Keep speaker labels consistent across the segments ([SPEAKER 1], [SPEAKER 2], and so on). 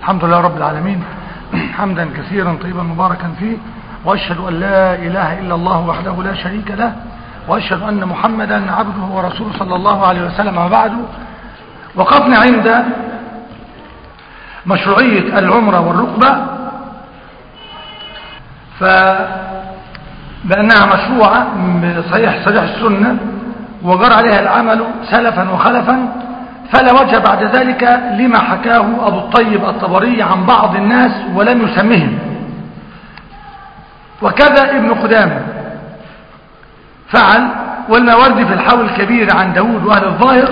[SPEAKER 1] الحمد لله رب العالمين حمدا كثيرا طيبا مباركا فيه وأشهد أن لا إله إلا الله وحده لا شريك له وأشهد أن محمدا عبده ورسوله صلى الله عليه وسلم وبعد وقفنا عند مشروعية العمرة والركبة فبأنها مشروعة بصحيح صحيح السنة وجرى عليها العمل سلفا وخلفا فلا وجه بعد ذلك لما حكاه أبو الطيب الطبري عن بعض الناس ولم يسمهم وكذا ابن قدامه فعل والماوردي في الحول الكبير عن داود وأهل الظاهر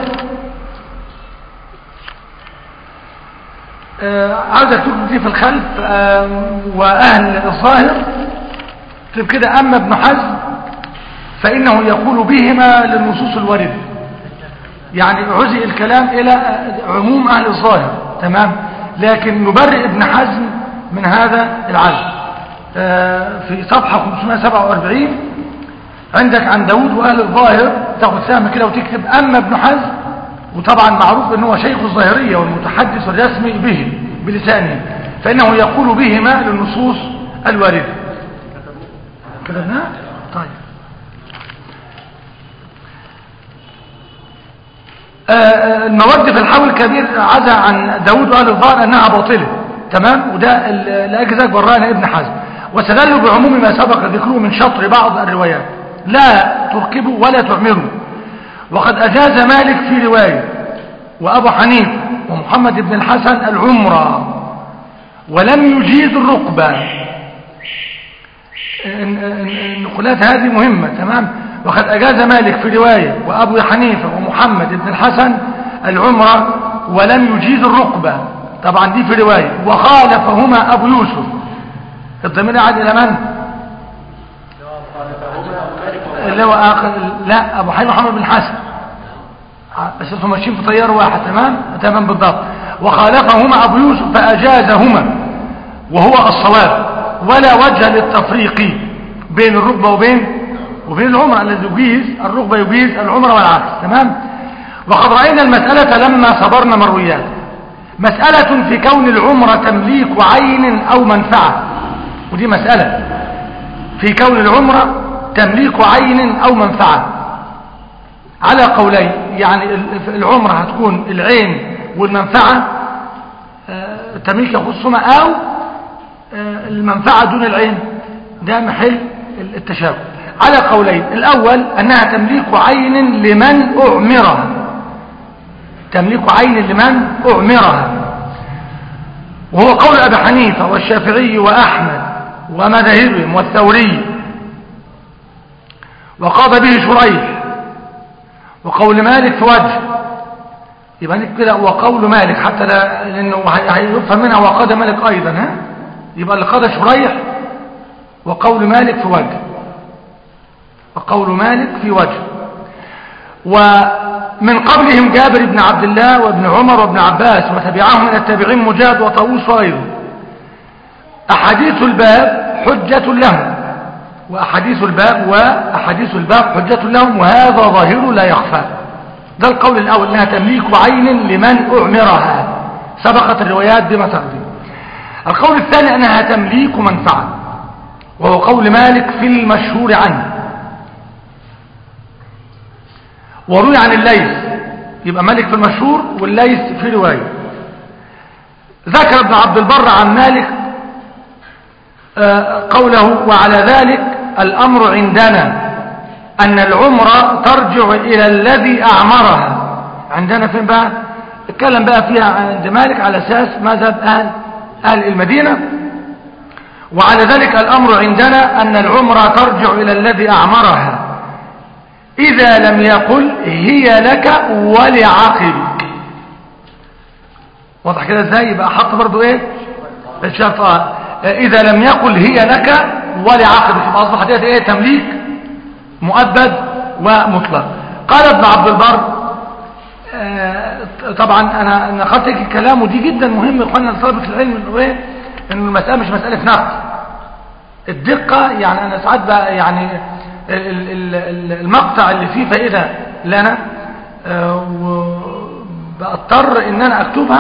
[SPEAKER 1] آه عاوزك تكتب دي في الخلف آه وأهل الظاهر تكتب كده أما ابن حزم فإنه يقول بهما للنصوص الواردة يعني عزئ الكلام إلى عموم أهل الظاهر تمام لكن نبرئ ابن حزم من هذا العزم آه في صفحة 547 عندك عن داود وأهل الظاهر تاخد سهم كده وتكتب أما ابن حزم وطبعا معروف أنه شيخ الظاهرية والمتحدث الرسمي به بلسانه فإنه يقول بهما للنصوص الواردة كتبناه؟ طيب المواد في الحول الكبير عزى عن داود وآل الظاهر أنها باطلة تمام وده لأجزاء برانا ابن حزم وسدلوا بعموم ما سبق ذكره من شطر بعض الروايات لا تركبوا ولا تعمروا وقد أجاز مالك في رواية وأبو حنيف ومحمد بن الحسن العمرة ولم يجيز الركبة النقلات هذه مهمة تمام وقد أجاز مالك في رواية وأبو حنيفة ومحمد بن الحسن العمرة ولم يجيز الركبة طبعا دي في رواية وخالفهما أبو يوسف الضمير عاد إلى من؟ اللي هو آخر لا أبو حنيفة محمد بن الحسن بس هم ماشيين في طيار واحد تمام تمام بالضبط وخالفهما أبو يوسف فأجازهما وهو الصواب ولا وجه للتفريق بين الركبة وبين وبين العمرة الذي يجيز الركبة يجيز العمرة والعكس تمام وقد رأينا المسألة لما صبرنا مرويات مسألة في كون العمرة تمليك عين أو منفعة ودي مسألة في كون العمرة تمليك عين أو منفعة على قولين يعني العمرة هتكون العين والمنفعة تمليك يخصهما أو المنفعة دون العين ده محل التشابه على قولين الأول أنها تمليك عين لمن أعمرها تمليك عين لمن أعمرها وهو قول أبي حنيفة والشافعي وأحمد ومذاهبهم والثوري وقاض به شريح وقول مالك في وجه يبقى كده وقول مالك حتى لا لأنه هيفهم منها وقاد مالك أيضا ها يبقى اللي قاد شريح وقول مالك في وجه وقول مالك في وجه ومن قبلهم جابر بن عبد الله وابن عمر وابن عباس وتبعهم من التابعين مجاهد وطاووس وغيره أحاديث الباب حجة لهم وأحاديث الباب وأحاديث الباب حجة لهم وهذا ظاهر لا يخفى ده القول الأول أنها تمليك عين لمن أعمرها سبقت الروايات بما تقدم القول الثاني أنها تمليك منفعة وهو قول مالك في المشهور عنه وروي عن الليث يبقى مالك في المشهور والليث في رواية ذكر ابن عبد البر عن مالك قوله وعلى ذلك الأمر عندنا أن العمرة ترجع إلى الذي أعمرها عندنا فين بقى اتكلم بقى فيها عند مالك على أساس مذهب أهل, أهل المدينة وعلى ذلك الأمر عندنا أن العمرة ترجع إلى الذي أعمرها إذا لم يقل هي لك ولعقبك واضح كده ازاي يبقى حط برضو ايه الشرط آه. إذا لم يقل هي لك ولعقبك يبقى أصبح ديت ايه تمليك مؤبد ومطلق قال ابن عبد البر آه طبعا انا نقلت الكلام ودي جدا مهم اخوانا لطلبه العلم انه ايه ان المساله مش مساله نقل الدقه يعني انا ساعات بقى يعني المقطع اللي فيه فائده لنا آه بضطر ان انا اكتبها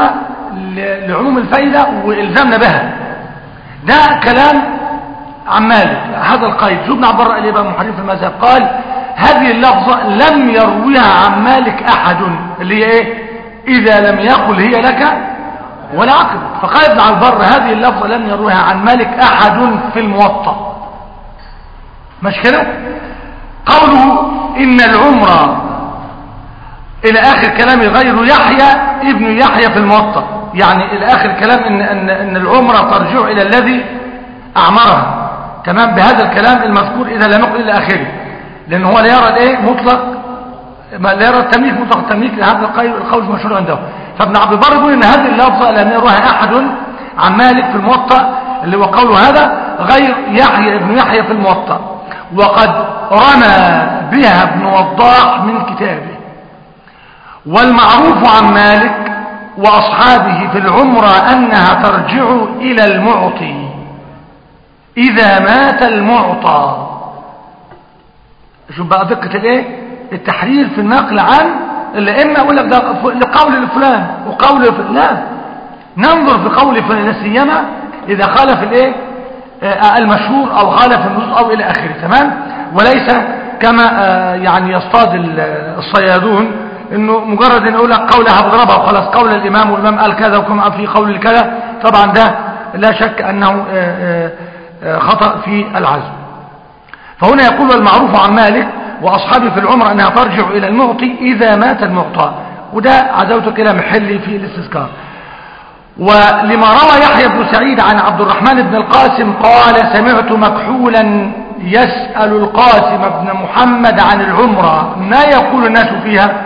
[SPEAKER 1] لعموم الفايدة وإلزامنا بها ده كلام عن مالك هذا القيد زبنا عبر اللي بقى محرم في المذهب قال هذه اللفظة لم يرويها عن مالك أحد اللي هي إيه إذا لم يقل هي لك ولا عقد فقال ابن البر هذه اللفظة لم يرويها عن مالك أحد في الموطأ مش كده قوله إن العمر إلى آخر كلام غير يحيى ابن يحيى في الموطأ يعني إلى آخر كلام إن, إن, إن العمرة ترجع إلى الذي أعمرها تمام بهذا الكلام المذكور إذا لم يقل إلى آخره لأن هو لا يرى الإيه مطلق ما لا يرى التمليك مطلق التمليك لهذا القول المشهور عنده فابن عبد البر يقول إن هذه اللفظة لم يروها أحد عن مالك في الموطأ اللي هو قوله هذا غير يحيى ابن يحيى في الموطأ وقد رمى بها ابن وضاح من كتابه والمعروف عن مالك وأصحابه في العمرة أنها ترجع إلى المعطي إذا مات المعطى شوف بقى دقة الايه التحرير في النقل عن الائمه يقول لك ده لقول الفلان وقول الفلان لا ننظر في قول فلان لا سيما اذا خالف الايه آه المشهور او خالف النصوص او الى اخره تمام وليس كما آه يعني يصطاد الصيادون انه مجرد ان يقول لك قولها بضربها وخلاص قول الامام والامام قال كذا وكما في قول كذا طبعا ده لا شك انه آه خطأ في العزم فهنا يقول المعروف عن مالك وأصحابه في العمر أنها ترجع إلى المعطي إذا مات المعطى وده عزوته كده محلي في الاستذكار ولما روى يحيى بن سعيد عن عبد الرحمن بن القاسم قال سمعت مكحولا يسأل القاسم بن محمد عن العمرة ما يقول الناس فيها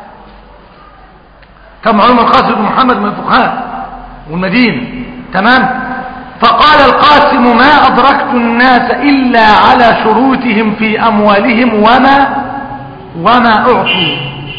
[SPEAKER 1] كم علم القاسم بن محمد من الفقهاء والمدينة تمام فقال القاسم ما أدركت الناس إلا على شروطهم في أموالهم وما وما أعطوا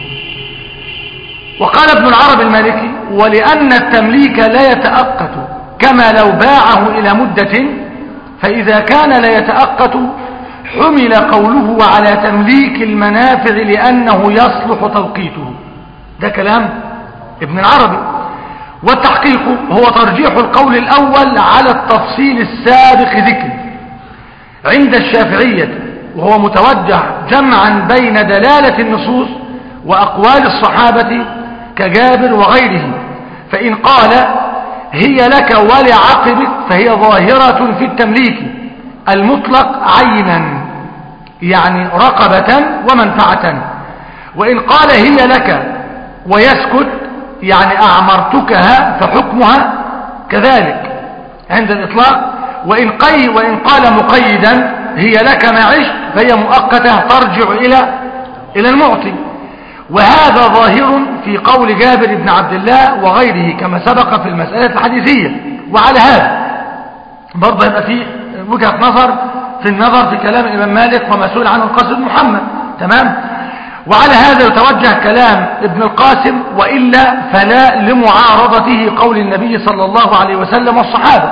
[SPEAKER 1] وقال ابن العرب المالكي ولأن التمليك لا يتأقت كما لو باعه إلى مدة فإذا كان لا يتأقت حمل قوله على تمليك المنافع لأنه يصلح توقيته ده كلام ابن العربي والتحقيق هو ترجيح القول الأول على التفصيل السابق ذكر عند الشافعية وهو متوجه جمعا بين دلالة النصوص وأقوال الصحابة كجابر وغيره فإن قال هي لك ولعقبك فهي ظاهرة في التمليك المطلق عينا يعني رقبة ومنفعة وإن قال هي لك ويسكت يعني أعمرتكها فحكمها كذلك عند الإطلاق وإن, قي وإن قال مقيدا هي لك ما عشت فهي مؤقتة ترجع إلى إلى المعطي وهذا ظاهر في قول جابر بن عبد الله وغيره كما سبق في المسألة الحديثية وعلى هذا برضه يبقى في وجهة نظر في النظر في كلام الإمام مالك ومسؤول عنه القاسم محمد تمام وعلى هذا يتوجه كلام ابن القاسم وإلا فلا لمعارضته قول النبي صلى الله عليه وسلم والصحابة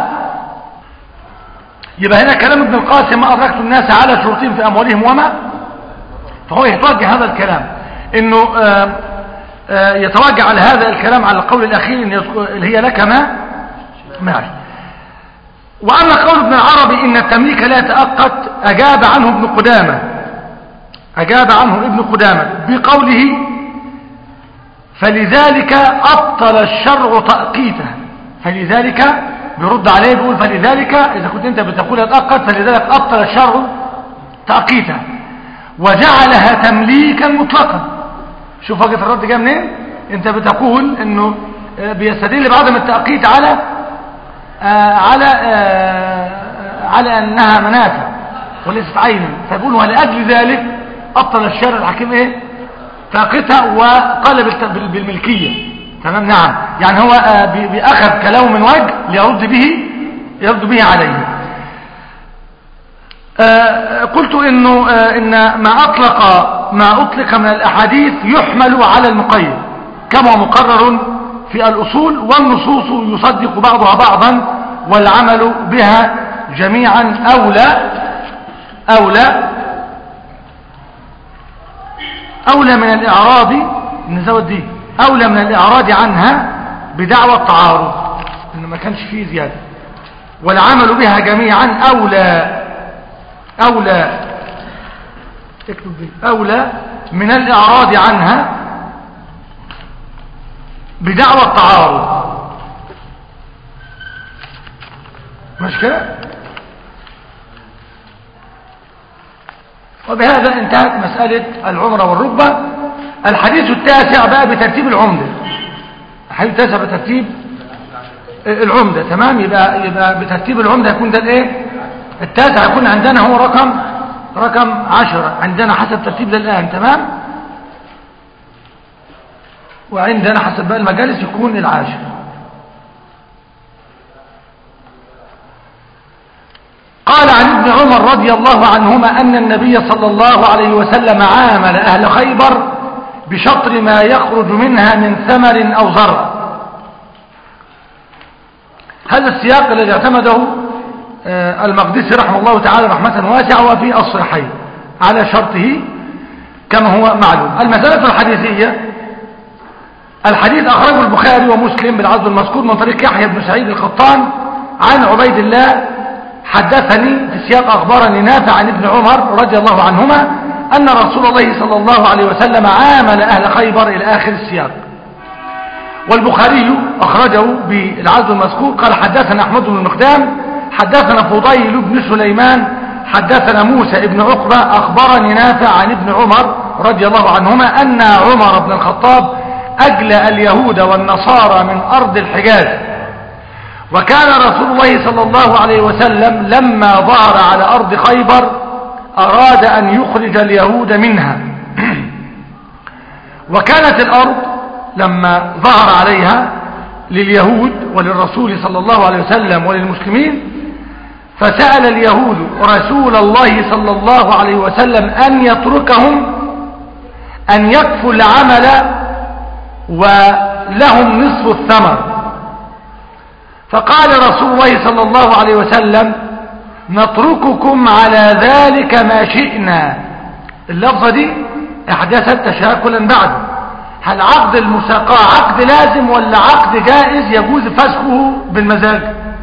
[SPEAKER 1] يبقى هنا كلام ابن القاسم ما أدركت الناس على شروطهم في أموالهم وما فهو يتوجه هذا الكلام انه آآ آآ يتوجه على هذا الكلام على القول الأخير إن اللي هي لك ما معي وأما قول ابن العربي إن التمليك لا يتأقت أجاب عنه ابن قدامة أجاب عنه ابن قدامة بقوله فلذلك أبطل الشرع تأقيته فلذلك بيرد عليه بيقول فلذلك إذا كنت أنت بتقول يتأقت فلذلك أبطل الشرع تأقيته وجعلها تمليكا مطلقا شوف وجهة الرد جاء منين انت بتقول انه بيستدل بعدم التأقيت على آه على آه على انها منافع وليست عينا فيقول ولأجل ذلك أبطل الشارع الحكيم ايه تأقيتها وقال بالملكية تمام نعم يعني هو آه بأخذ كلامه من وجه ليرد به يرد به عليه آه قلت انه آه ان ما اطلق ما اطلق من الاحاديث يحمل على المقيد كما مقرر في الاصول والنصوص يصدق بعضها بعضا والعمل بها جميعا اولى اولى اولى من الاعراض نزود دي اولى من الاعراض عنها بدعوى التعارض إن ما كانش فيه زيادة والعمل بها جميعا أولى أولى اكتب دي أولى من الإعراض عنها بدعوى التعارض مش كده وبهذا انتهت مسألة العمرة والركبة الحديث التاسع بقى بترتيب العمدة الحديث التاسع بترتيب العمدة تمام يبقى يبقى بترتيب العمدة يكون ده الايه التاسع يكون عندنا هو رقم رقم عشرة عندنا حسب ترتيب ده الآن تمام وعندنا حسب بقى المجالس يكون العاشر قال عن ابن عمر رضي الله عنهما أن النبي صلى الله عليه وسلم عامل أهل خيبر بشطر ما يخرج منها من ثمر أو زرع هذا السياق الذي اعتمده المقدسي رحمه الله تعالى رحمة واسعة وفي الصحيحين على شرطه كما هو معلوم المسألة الحديثية الحديث أخرجه البخاري ومسلم بالعرض المذكور من طريق يحيى بن سعيد القطان عن عبيد الله حدثني في سياق أخبارني نافع عن ابن عمر رضي الله عنهما أن رسول الله صلى الله عليه وسلم عامل أهل خيبر إلى آخر السياق والبخاري أخرجه بالعرض المذكور قال حدثنا أحمد بن المقدام حدثنا فضيل بن سليمان حدثنا موسى بن عقبة أخبرني نافع عن ابن عمر رضي الله عنهما أن عمر بن الخطاب أجلى اليهود والنصارى من أرض الحجاز وكان رسول الله صلى الله عليه وسلم لما ظهر على أرض خيبر أراد أن يخرج اليهود منها وكانت الأرض لما ظهر عليها لليهود وللرسول صلى الله عليه وسلم وللمسلمين فسأل اليهود رسول الله صلى الله عليه وسلم أن يتركهم أن يكفوا العمل ولهم نصف الثمر فقال رسول الله صلى الله عليه وسلم نترككم على ذلك ما شئنا اللفظة دي احدثت تشاكلا بعد هل عقد المساقاة عقد لازم ولا عقد جائز يجوز فسخه بالمزاج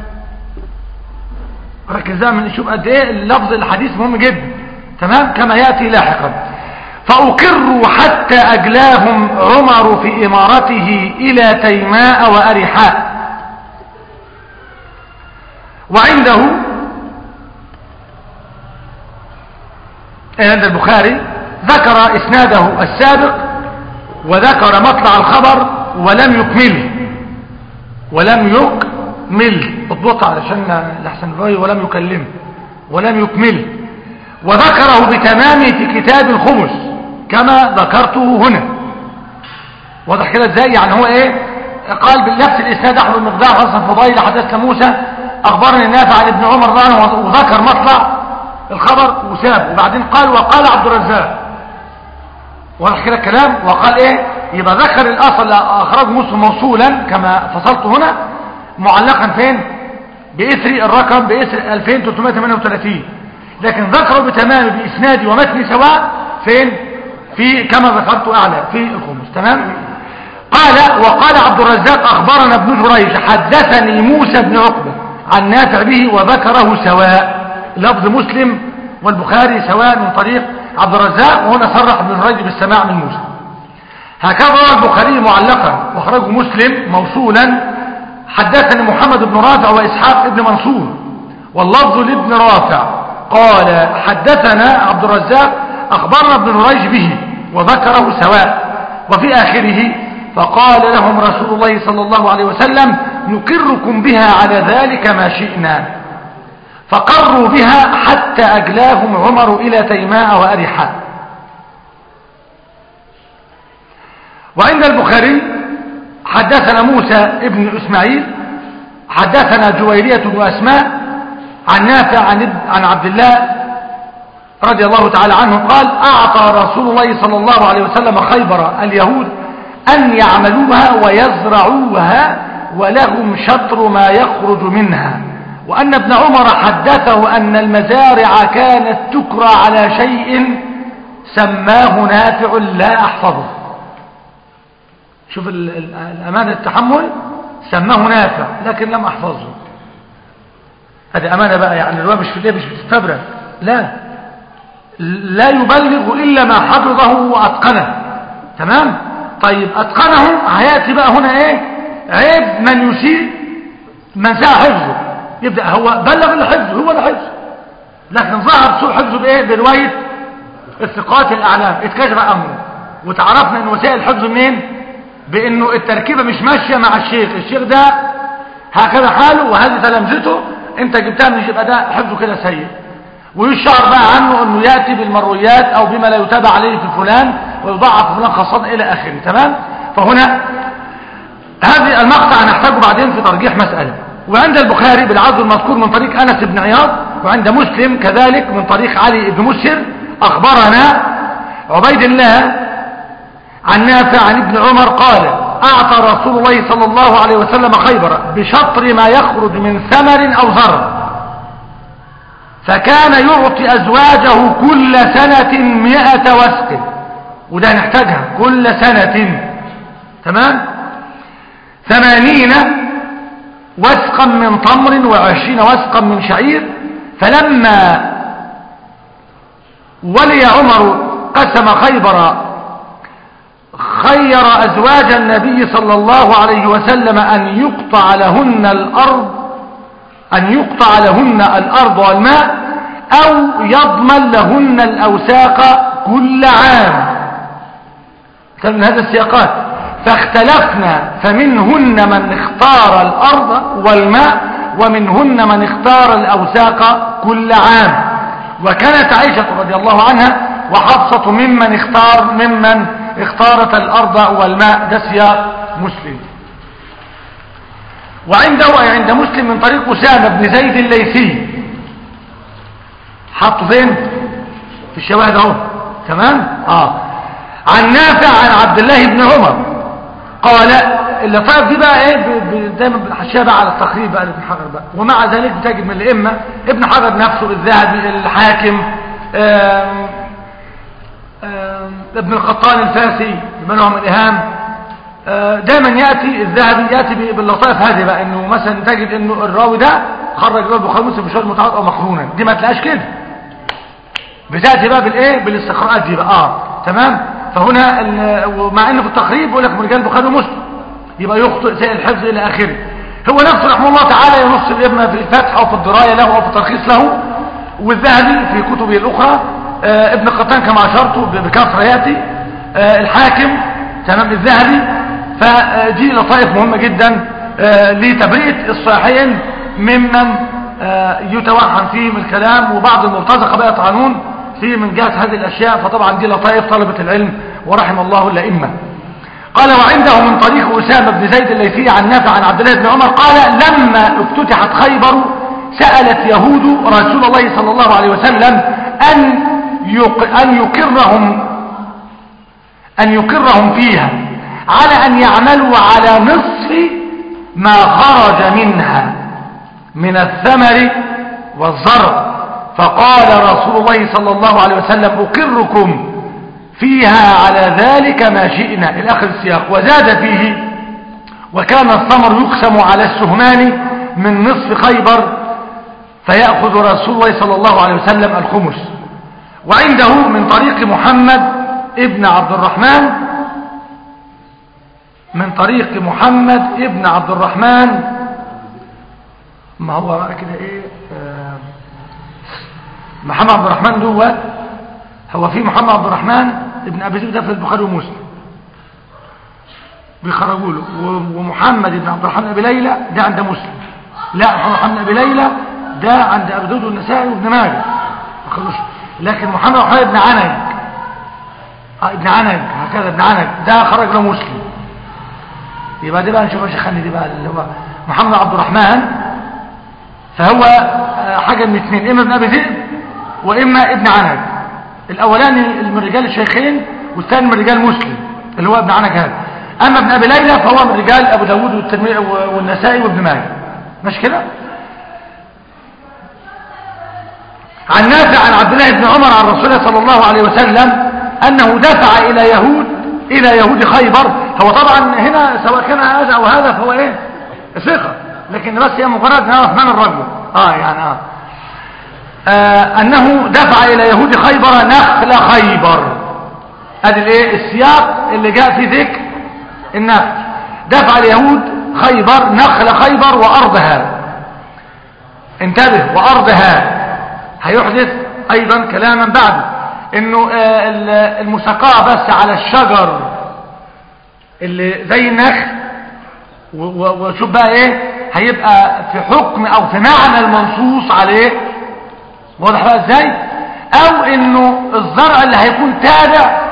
[SPEAKER 1] ركز من نشوف قد ايه اللفظ الحديث مهم جدا تمام كما يأتي لاحقا فأقروا حتى أجلاهم عمر في إمارته إلى تيماء وأرحاء وعنده عند البخاري ذكر إسناده السابق وذكر مطلع الخبر ولم يكمله ولم يكمل اضبط علشان لحسن الرأي ولم يكلمه ولم يكمله وذكره بتمامه في كتاب الخمس كما ذكرته هنا واضح كده ازاي يعني هو ايه قال بنفس الاسناد احمد المقدار حسن فضيل حدثنا موسى اخبرني نافع عن ابن عمر عنه وذكر مطلع الخبر وساب وبعدين قال وقال عبد الرزاق واضح كده الكلام وقال ايه يبقى ذكر الاصل اخرج مسلم موصولا كما فصلت هنا معلقا فين باثر الرقم باثر 2338 لكن ذكره بتمام باسنادي ومتني سواء فين في كما ذكرت اعلى في الخمس تمام قال وقال عبد الرزاق اخبرنا ابن جريج حدثني موسى بن عقبه عن نافع به وذكره سواء لفظ مسلم والبخاري سواء من طريق عبد الرزاق وهنا صرح ابن جريج بالسماع من موسى هكذا روى البخاري معلقا واخرجه مسلم موصولا حدثني محمد بن رافع واسحاق بن منصور واللفظ لابن رافع قال حدثنا عبد الرزاق أخبرنا ابن نريج به وذكره سواء وفي آخره فقال لهم رسول الله صلى الله عليه وسلم نقركم بها على ذلك ما شئنا فقروا بها حتى أجلاهم عمر إلى تيماء وأرحاء وعند البخاري حدثنا موسى ابن إسماعيل حدثنا جويرية وأسماء عن نافع عن, عن عبد الله رضي الله تعالى عنه قال أعطى رسول الله صلى الله عليه وسلم خيبر اليهود أن يعملوها ويزرعوها ولهم شطر ما يخرج منها وأن ابن عمر حدثه أن المزارع كانت تكرى على شيء سماه نافع لا أحفظه شوف الأمانة التحمل سماه نافع لكن لم احفظه هذه امانه بقى يعني الروايه مش في الايه مش بتستبرد لا لا يبلغ الا ما حفظه واتقنه تمام طيب اتقنه هياتي بقى هنا ايه عيب من يسيء من ساء حفظه يبدا هو بلغ الحفظ هو الحفظ لكن ظهر سوء حفظه بايه بروايه الثقات الاعلام اتكشف امره وتعرفنا ان وسائل الحفظ منين بانه التركيبه مش ماشيه مع الشيخ الشيخ ده هكذا حاله وهذه تلامذته انت جبتها من يبقى ده حفظه كده سيء ويشعر بقى عنه انه ياتي بالمرويات او بما لا يتابع عليه في فلان ويضعف فلان خاصه الى اخره تمام فهنا هذه المقطع نحتاجه بعدين في ترجيح مساله وعند البخاري بالعرض المذكور من طريق انس بن عياض وعند مسلم كذلك من طريق علي بن مسر اخبرنا عبيد الله عن نافع عن ابن عمر قال اعطى رسول الله صلى الله عليه وسلم خيبر بشطر ما يخرج من ثمر او زرع فكان يعطي أزواجه كل سنة مئة وسق وده نحتاجها كل سنة تمام ثمانين وسقا من تمر وعشرين وسقا من شعير فلما ولي عمر قسم خيبر خير أزواج النبي صلى الله عليه وسلم أن يقطع لهن الأرض أن يقطع لهن الأرض والماء أو يضمن لهن الأوساق كل عام كان من هذا السياقات فاختلفنا فمنهن من اختار الأرض والماء ومنهن من اختار الأوساق كل عام وكانت عائشة رضي الله عنها وحفصة ممن اختار ممن اختارت الأرض والماء ده سياق مسلم وعنده أي عند مسلم من طريق أسامة بن زيد الليثي حطه فين في الشواهد اهو تمام اه عن نافع عن عبد الله بن عمر قال اللطائف دي بقى ايه ب- ب- دايما بنحشيها بقى على التقريب بقى لابن حجر بقى ومع ذلك بتجد من الائمه ابن حجر نفسه الذهبي الحاكم آم آم ابن القطان الفاسي منهم الاهام آه، دايما ياتي الذهبي ياتي ب- باللطائف هذه بقى انه مثلا تجد انه الراوي ده خرج له البخاري ومسلم بشهر متعارض او مقرونا دي ما تلاقيش كده بتاتي بقى بالايه بالاستقراءات دي بقى اه تمام فهنا ال- ومع انه في التقريب بيقول لك من رجال البخاري ومسلم يبقى يخطئ سيء الحفظ الى اخره هو نفسه رحمه الله تعالى ينص الابن في الفتح او في الدرايه له او في التلخيص له والذهبي في كتبه الاخرى آه ابن قطان كما اشرت ب- بكثره ياتي آه الحاكم تمام الذهبي فدي لطائف مهمه جدا آه لتبرئه الصحيحين ممن آه يتوهم فيهم الكلام وبعض المرتزقه بقى يطعنون في من جهه هذه الاشياء فطبعا دي لطائف طلبه العلم ورحم الله الائمه قال وعنده من طريق أسامة بن زيد الليثي عن نافع عن عبد الله بن عمر قال لما افتتحت خيبر سألت يهود رسول الله صلى الله عليه وسلم أن يق... أن يقرهم أن يقرهم فيها على أن يعملوا على نصف ما خرج منها من الثمر والزرع فقال رسول الله صلى الله عليه وسلم أقركم فيها على ذلك ما شئنا إلى آخر السياق وزاد فيه وكان الثمر يقسم على السهمان من نصف خيبر فيأخذ رسول الله صلى الله عليه وسلم الخمس وعنده من طريق محمد ابن عبد الرحمن من طريق محمد ابن عبد الرحمن ما هو بقى كده ايه آه محمد عبد الرحمن دوت هو في محمد عبد الرحمن ابن ابي زيد ده في البخاري ومسلم بيخرجوا له و- ومحمد بن عبد الرحمن ابي ليلى ده عند مسلم لا محمد بن ابي ليلى ده عند ابي داود والنسائي وابن ماجه ما خلوش لكن محمد بن محمد بن عنج آه ابن عنج هكذا ابن عنج ده خرج له مسلم يبقى دي بقى نشوف يا شيخاني دي بقى اللي هو محمد عبد الرحمن فهو آه، حاجه من اثنين اما ابن ابي ذئب واما ابن عنج الاولاني من رجال الشيخين والثاني من رجال مسلم اللي هو ابن عنج هذا اما ابن ابي ليلى فهو من رجال ابو داود والترمذي والنسائي وابن ماجه مش كده عن نافع عن عبد الله بن عمر عن رسول الله صلى الله عليه وسلم انه دفع الى يهود الى يهود خيبر هو طبعا هنا سواء كان هذا او هذا فهو ايه ثقة لكن بس هي مجرد نعرف من الرجل اه يعني اه, آه انه دفع الى يهود خيبر نخل خيبر ادي الايه السياق اللي جاء في ذكر النخل دفع اليهود خيبر نخل خيبر وارضها انتبه وارضها هيحدث ايضا كلاما بعد انه آه المساقاه بس على الشجر اللي زي النخل وشوف بقى ايه هيبقى في حكم او في معنى المنصوص عليه واضح بقى ازاي او انه الزرع اللي هيكون تابع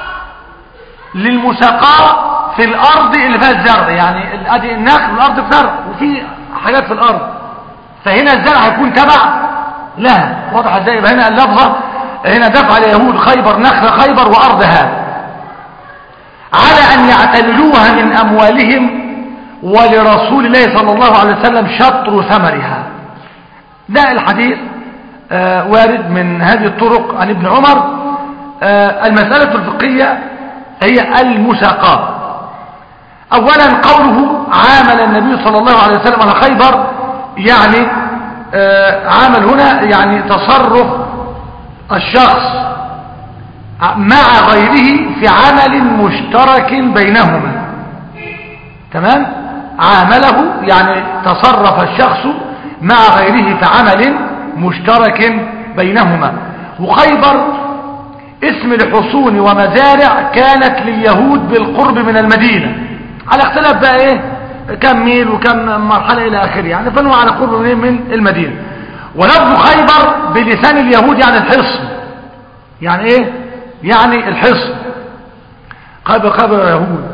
[SPEAKER 1] للمساقاه في الارض اللي فيها الزرع يعني ادي النخل والارض في زرع وفي حاجات في الارض فهنا الزرع هيكون تبع لها واضح ازاي يبقى هنا اللفظه هنا دفع اليهود خيبر نخل خيبر وارضها على ان يعتملوها من اموالهم ولرسول الله صلى الله عليه وسلم شطر ثمرها ده الحديث آه وارد من هذه الطرق عن ابن عمر آه المسألة الفقهية هي المساقات اولا قوله عامل النبي صلى الله عليه وسلم على خيبر يعني آه عامل هنا يعني تصرف الشخص مع غيره في عمل مشترك بينهما تمام عامله يعني تصرف الشخص مع غيره في عمل مشترك بينهما وخيبر اسم الحصون ومزارع كانت لليهود بالقرب من المدينة على اختلاف بقى ايه كم ميل وكم مرحلة الى اخره يعني فانه على قرب من المدينة ولفظ خيبر بلسان اليهود يعني الحصن يعني ايه يعني الحصن خيبر خيبر يا يهود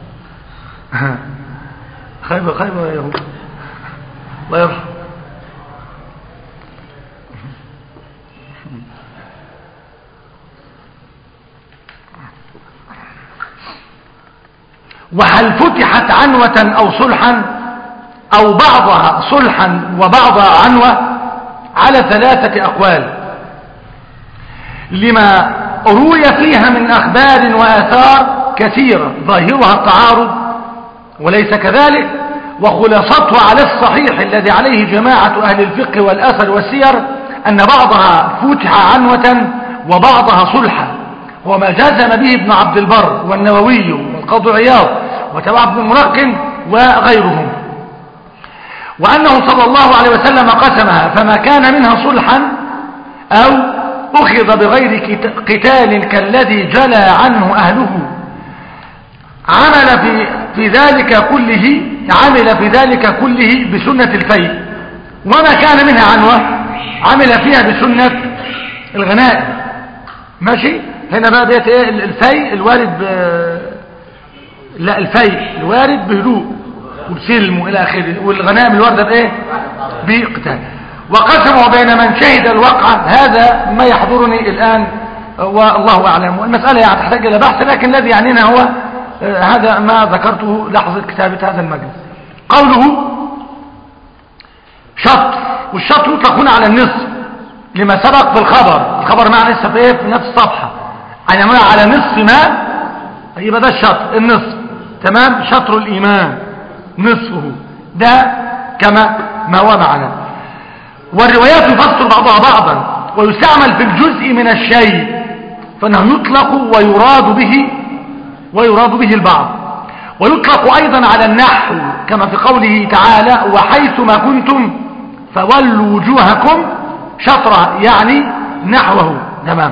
[SPEAKER 1] خيبر خيبر يا يهود الله يرحم وهل فتحت عنوة او صلحا او بعضها صلحا وبعضها عنوة على ثلاثة اقوال لما روي فيها من اخبار واثار كثيرة ظاهرها التعارض وليس كذلك وخلاصتها على الصحيح الذي عليه جماعة اهل الفقه والاثر والسير ان بعضها فتح عنوة وبعضها صلحا وما جزم به ابن عبد البر والنووي والقاضي عياض وتبع ابن الملقن وغيرهم وأنه صلى الله عليه وسلم قسمها فما كان منها صلحا أو أخذ بغير قتال كالذي جلى عنه أهله عمل في, في ذلك كله عمل في ذلك كله بسنة الفيء وما كان منها عنوة عمل فيها بسنة الغنائم ماشي هنا بقى بيت ايه الفيء الوارد ب... لا الفيء الوارد بهدوء وبسلم والى اخره والغنائم الوارده بايه بقتال وقسموا بين من شهد الوقعة هذا ما يحضرني الآن والله أعلم والمسألة يعني تحتاج إلى بحث لكن الذي يعنينا هو هذا ما ذكرته لحظة كتابة هذا المجلس قوله شطر والشطر يطلق هنا على النصف لما سبق في الخبر الخبر معنا لسه في, في نفس الصفحة يعني على نصف ما يبقى ده الشطر النصف تمام شطر الإيمان نصفه ده كما ما هو معنا والروايات يفسر بعضها بعضا ويستعمل في الجزء من الشيء فانه يطلق ويراد به ويراد به البعض ويطلق ايضا على النحو كما في قوله تعالى وحيث ما كنتم فولوا وجوهكم شطرة يعني نحوه تمام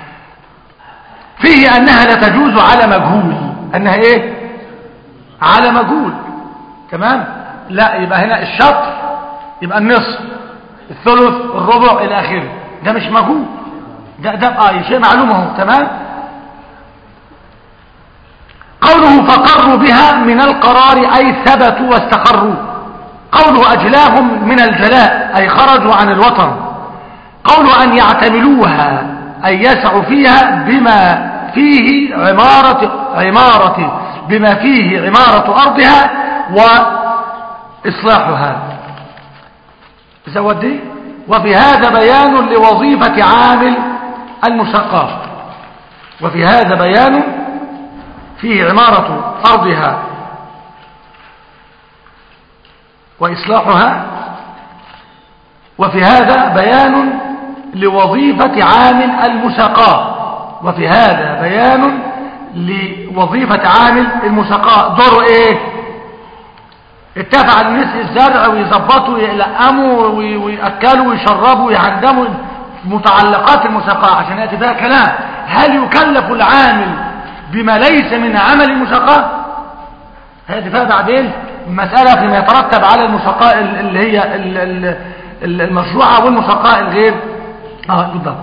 [SPEAKER 1] فيه انها لا تجوز على مجهول انها ايه على مجهول تمام لا يبقى هنا الشطر يبقى النصف الثلث الربع الى اخره ده مش مجهول ده ده اه شيء معلوم اهو تمام قوله فقروا بها من القرار اي ثبتوا واستقروا قوله اجلاهم من الجلاء اي خرجوا عن الوطن قوله ان يعتملوها اي يسعوا فيها بما فيه عمارة عمارة بما فيه عمارة ارضها واصلاحها زودي وفي هذا بيان لوظيفة عامل المساقات وفي هذا بيان فيه عمارة أرضها وإصلاحها وفي هذا بيان لوظيفة عامل المساقاة وفي هذا بيان لوظيفة عامل المساقاة دوره ايه اتفع الناس الزرع ويظبطوا ويلقموا ويأكلوا ويشربوا ويهندموا متعلقات المساقاة عشان يأتي فيها كلام هل يكلف العامل بما ليس من عمل المساقاة هذه فيها بعدين مسألة فيما يترتب على المساقاة اللي هي المشروعة والمساقاة الغير اه بالضبط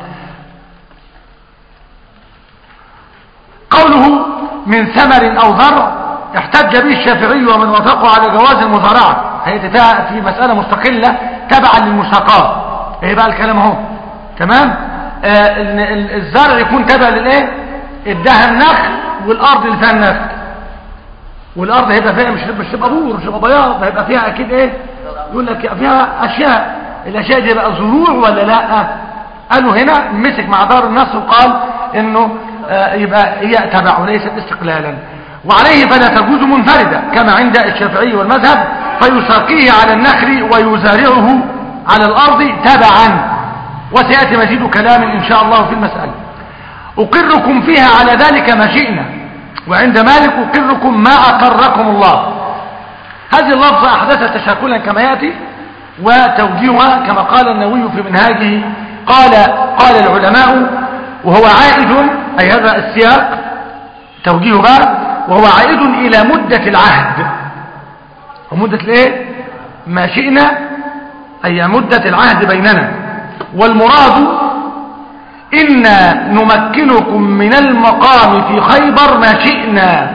[SPEAKER 1] قوله من ثمر او زرع احتج به الشافعي ومن وافقه على جواز المزارعة هي في مسألة مستقلة تبعا للمساقاة ايه بقى الكلام اهو تمام آه الزرع يكون تبع للايه ادها النخل والارض اللي فيها النخل والارض هيبقى فيها مش مش تبقى بور مش تبقى بياض هيبقى فيها اكيد ايه يقول لك فيها اشياء الاشياء دي بقى زروع ولا لا قالوا هنا مسك مع دار النص وقال انه آه يبقى هي تبع وليست استقلالا وعليه فلا تجوز منفردة كما عند الشافعي والمذهب فيساقيه على النخل ويزارعه على الارض تبعا وسيأتي مزيد كلام إن شاء الله في المسألة أقركم فيها على ذلك ما شئنا وعند مالك أقركم ما أقركم الله هذه اللفظة أحدثت تشاكلا كما يأتي وتوجيهها كما قال النووي في منهاجه قال قال العلماء وهو عائد أي هذا السياق توجيهها وهو عائد إلى مدة العهد ومدة الايه ما شئنا أي مدة العهد بيننا والمراد إنا نمكنكم من المقام في خيبر ما شئنا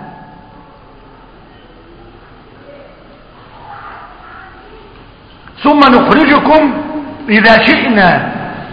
[SPEAKER 1] ثم نخرجكم إذا شئنا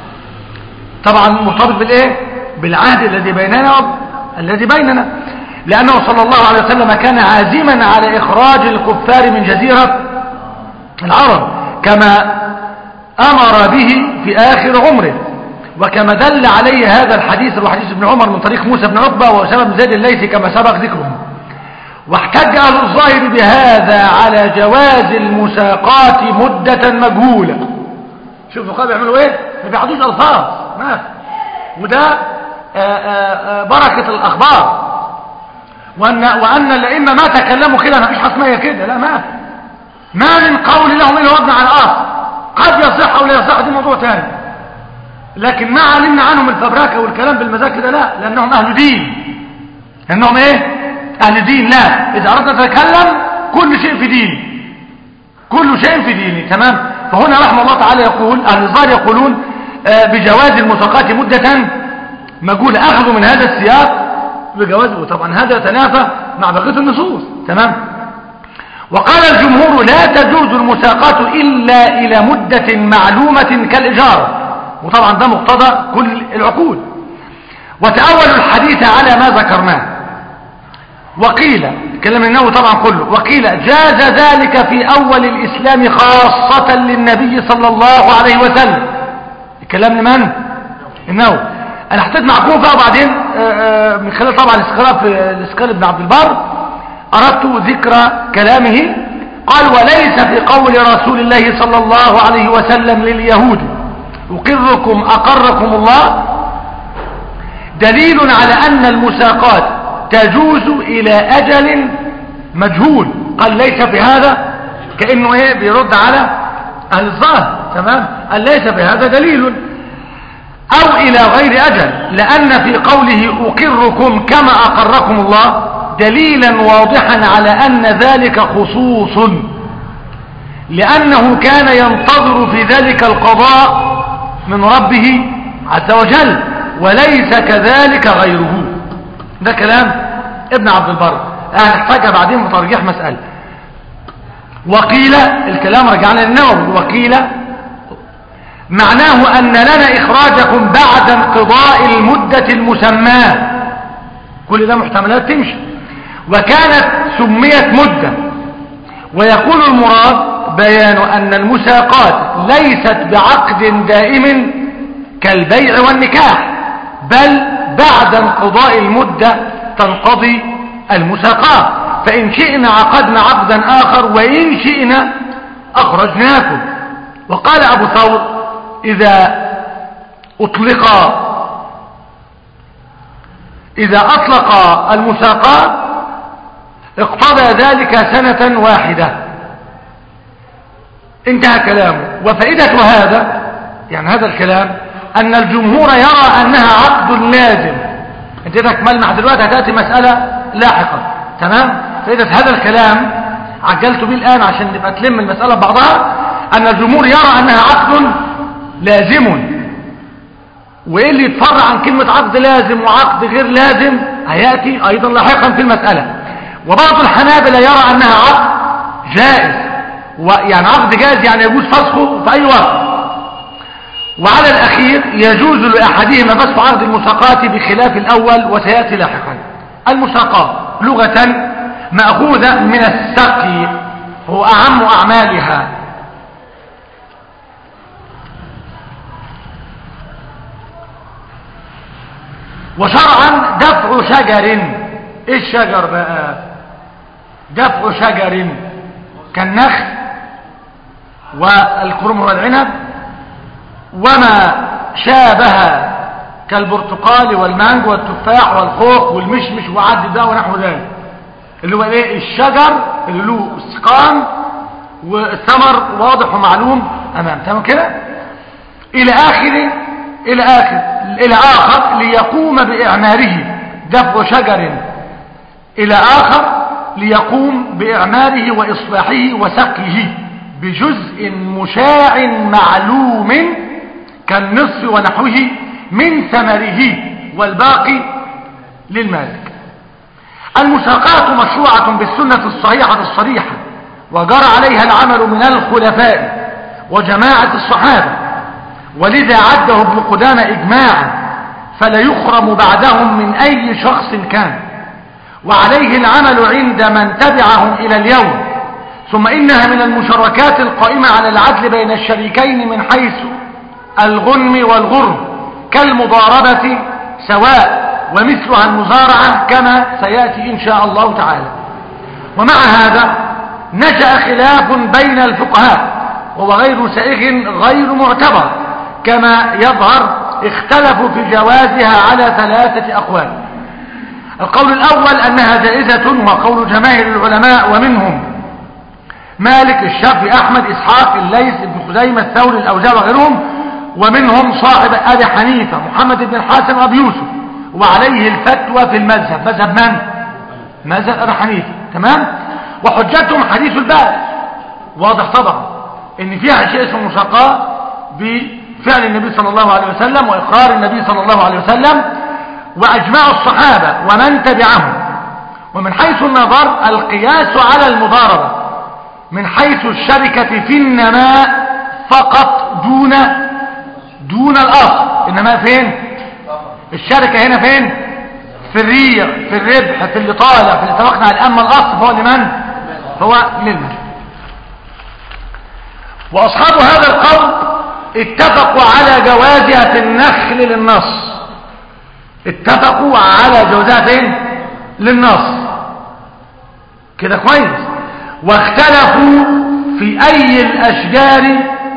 [SPEAKER 1] طبعا مرتبط بالإيه بالعهد الذي بيننا الذي بيننا لأنه صلى الله عليه وسلم كان عازما على إخراج الكفار من جزيرة العرب كما أمر به في آخر عمره وكما دل عليه هذا الحديث وحديث ابن عمر من طريق موسى بن عقبة وأسامة بن زيد الليثي كما سبق ذكرهم واحتج أهل الظاهر بهذا على جواز المساقات مدة مجهولة شوفوا قال بيعملوا ايه ما بيعطوش الفاظ ما وده آآ آآ بركة الأخبار وأن, وأن الأئمة ما تكلموا كده ما فيش حسمية كده لا ما ما من قول لهم إلا وضع على الأرض قد يصح أو لا يصح دي موضوع ثاني لكن ما علمنا عنهم الفبراكة والكلام بالمزاج كده لا لأنهم أهل دين لأنهم إيه أهل دين لا إذا أردنا نتكلم كل شيء في ديني كل شيء في ديني تمام فهنا رحمه الله تعالى يقول أهل الظاهر يقولون آه بجواز المساقات مدة مجهولة أخذوا من هذا السياق بجوازه وطبعا هذا يتنافى مع بقية النصوص تمام وقال الجمهور لا تجوز المساقات إلا إلى مدة معلومة كالإجارة وطبعا ده مقتضى كل العقود وتأول الحديث على ما ذكرناه وقيل كلام النووي طبعا كله وقيل جاز ذلك في أول الإسلام خاصة للنبي صلى الله عليه وسلم الكلام لمن؟ النووي أنا احتاج معكم بقى وبعدين من خلال طبعا الاستقراء في الاسكال ابن عبد البر أردت ذكر كلامه قال وليس في قول رسول الله صلى الله عليه وسلم لليهود أقركم أقركم الله دليل على أن المساقات تجوز إلى أجل مجهول قال ليس في هذا كأنه إيه بيرد على أهل الظاهر تمام قال ليس في هذا دليل أو إلى غير أجل لأن في قوله أقركم كما أقركم الله دليلا واضحا على أن ذلك خصوص لأنه كان ينتظر في ذلك القضاء من ربه عز وجل وليس كذلك غيره ده كلام ابن عبد البر هنحتاجها بعدين في ترجيح مسألة وقيل الكلام رجعنا للنووي وقيل معناه أن لنا إخراجكم بعد انقضاء المدة المسماة كل ده محتملات تمشي وكانت سميت مدة ويكون المراد بيان أن المساقات ليست بعقد دائم كالبيع والنكاح بل بعد انقضاء المدة تنقضي المساقات فإن شئنا عقدنا عقدا آخر وإن شئنا أخرجناكم وقال أبو ثور إذا أطلق إذا أطلق المساقات اقتضى ذلك سنة واحدة انتهى كلامه وفائدة هذا يعني هذا الكلام أن الجمهور يرى أنها عقد لازم انت اذا ملمح دلوقتي هتأتي مسألة لاحقا تمام فائدة هذا الكلام عجلت به الآن عشان نبقى تلم المسألة ببعضها أن الجمهور يرى أنها عقد لازم وإيه اللي يتفرع عن كلمة عقد لازم وعقد غير لازم هيأتي أيضا لاحقا في المسألة وبعض الحنابلة يرى أنها عقد جائز ويعني عقد جائز يعني يجوز فسخه في أي وقت وعلى الأخير يجوز لأحدهما فسخ عقد المساقات بخلاف الأول وسيأتي لاحقا المساقات لغة مأخوذة من السقي هو أعم أعمالها وشرعا دفع شجر ايه الشجر بقى دفع شجر كالنخل والكرم والعنب وما شابه كالبرتقال والمانجو والتفاح والخوخ والمشمش وعد ده ونحو ذلك اللي هو ايه الشجر اللي له سقام والثمر واضح ومعلوم امام تمام كده الى اخر الى اخر الى اخر ليقوم باعماره دفع شجر الى اخر ليقوم باعماره واصلاحه وسقيه بجزء مشاع معلوم كالنصف ونحوه من ثمره والباقي للمالك المساقات مشروعة بالسنة الصحيحة الصريحة وجرى عليها العمل من الخلفاء وجماعة الصحابة ولذا عده ابن قدامة إجماعا فلا يخرم بعدهم من أي شخص كان وعليه العمل عند من تبعهم إلى اليوم ثم إنها من المشاركات القائمة على العدل بين الشريكين من حيث الغنم والغرم كالمضاربة سواء ومثلها المزارعة كما سيأتي إن شاء الله تعالى ومع هذا نشأ خلاف بين الفقهاء وهو غير سائغ غير معتبر كما يظهر اختلفوا في جوازها على ثلاثة أقوال القول الأول أنها جائزة وقول جماهير العلماء ومنهم مالك الشافعي أحمد إسحاق الليث ابن خزيمة الثوري الأوزاع وغيرهم ومنهم صاحب أبي حنيفة محمد بن الحسن وأبي يوسف وعليه الفتوى في المذهب مذهب من؟ مذهب أبي حنيفة تمام؟ وحجتهم حديث الباب واضح طبعا ان فيها شيء اسمه مساقاه بفعل النبي صلى الله عليه وسلم وإقرار النبي صلى الله عليه وسلم وأجماع الصحابة ومن تبعهم ومن حيث النظر القياس على المضاربة من حيث الشركة في النماء فقط دون دون الأصل النماء فين الشركة هنا فين في الريع في الربح في الإطالة في اللي اتفقنا على أما الأصل فهو لمن هو للمن وأصحاب هذا القول اتفقوا على جوازها في النخل للنص اتفقوا على جوازها فين للنص كده كويس واختلفوا في أي الأشجار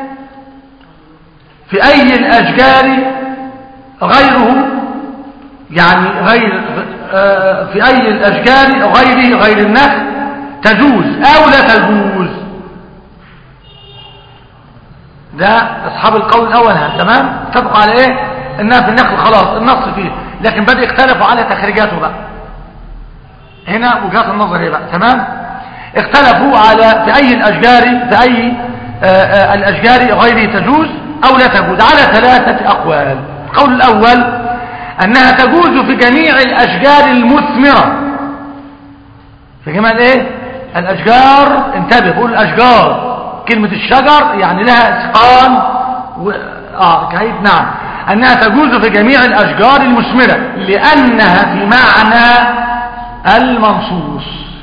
[SPEAKER 1] في أي الأشجار غيره يعني غير في أي الأشجار غيره غير النخل تجوز أو لا تجوز ده أصحاب القول الأول ها تمام اتفقوا على إيه إنها في النخل خلاص النص فيه لكن بدأ يختلفوا على تخريجاته بقى هنا وجهات النظر هي بقى تمام اختلفوا على في أي الأشجار في أي آآ آآ الأشجار غيره تجوز أو لا تجوز على ثلاثة أقوال القول الأول أنها تجوز في جميع الأشجار المثمرة في جميع الايه الأشجار انتبه بقول الأشجار كلمة الشجر يعني لها اسقان و... آه كهيد نعم أنها تجوز في جميع الأشجار المثمرة لأنها في معنى المنصوص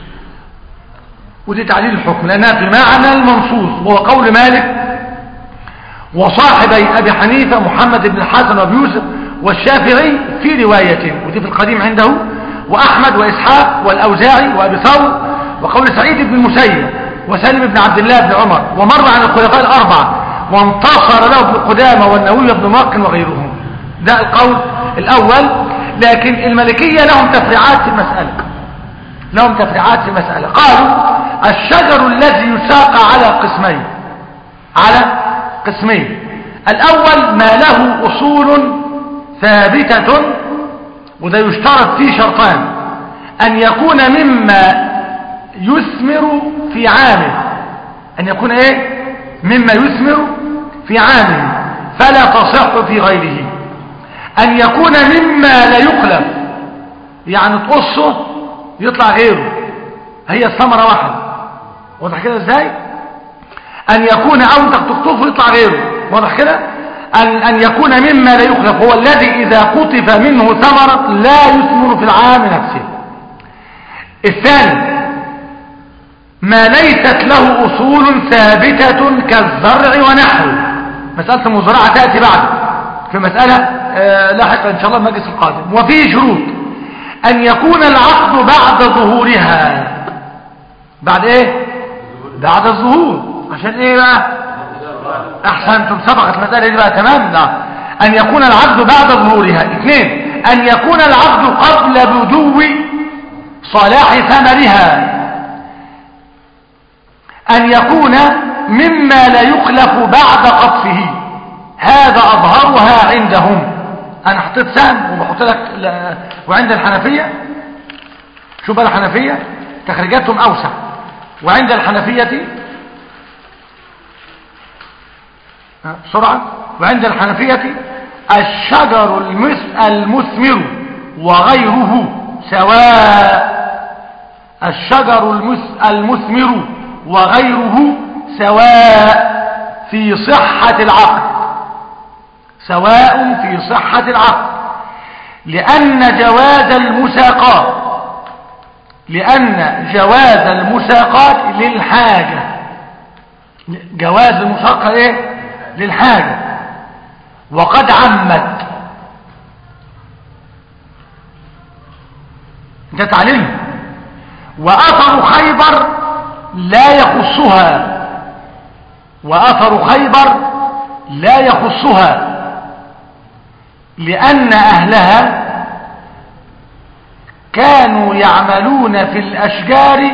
[SPEAKER 1] ودي تعليل الحكم لأنها في معنى المنصوص وهو قول مالك وصاحبي أبي حنيفة محمد بن الحسن وابي يوسف والشافعي في رواية ودي في القديم عنده وأحمد وإسحاق والأوزاعي وأبي ثور وقول سعيد بن المسيب وسلم بن عبد الله بن عمر ومر عن الخلفاء الأربعة وانتصر له ابن قدامة والنووي بن ماقن وغيرهم ده القول الأول لكن الملكية لهم تفريعات في المسألة لهم تفريعات في المسألة قالوا الشجر الذي يساق على قسمين على قسمين الأول ما له أصول ثابتة وده يشترط فيه شرطان أن يكون مما يثمر في عامه أن يكون إيه مما يثمر في عامه فلا تصح في غيره أن يكون مما لا يقلب يعني تقصه يطلع غيره هي الثمرة واحدة واضح كده ازاي أن يكون أو انت تقطفه يطلع غيره واضح كده أن, أن يكون مما لا يخلف هو الذي إذا قطف منه ثمرة لا يثمر في العام نفسه الثاني ما ليست له أصول ثابتة كالزرع ونحوه مسألة المزرعة تأتي بعد في مسألة آه لاحقا إن شاء الله المجلس القادم وفيه شروط أن يكون العقد بعد ظهورها بعد إيه بعد الظهور عشان إيه بقى أحسنتم سبقت المسألة دي بقى تمام لا أن يكون العقد بعد ظهورها اثنين أن يكون العقد قبل بدو صلاح ثمرها أن يكون مما لا يخلف بعد قطفه هذا أظهرها عندهم أنا حطيت سهم وبحط لك ل... وعند الحنفية شوف بقى الحنفية تخرجاتهم أوسع وعند الحنفية بسرعة وعند الحنفية الشجر المثمر وغيره سواء الشجر المثمر وغيره سواء في صحة العقد سواء في صحة العقد لأن جواز المساقات لأن جواز المساقات للحاجة جواز المساقة ايه للحاجة وقد عمت انت تعلمه وأثر خيبر لا يخصها وأثر خيبر لا يخصها لأن أهلها كانوا يعملون في الأشجار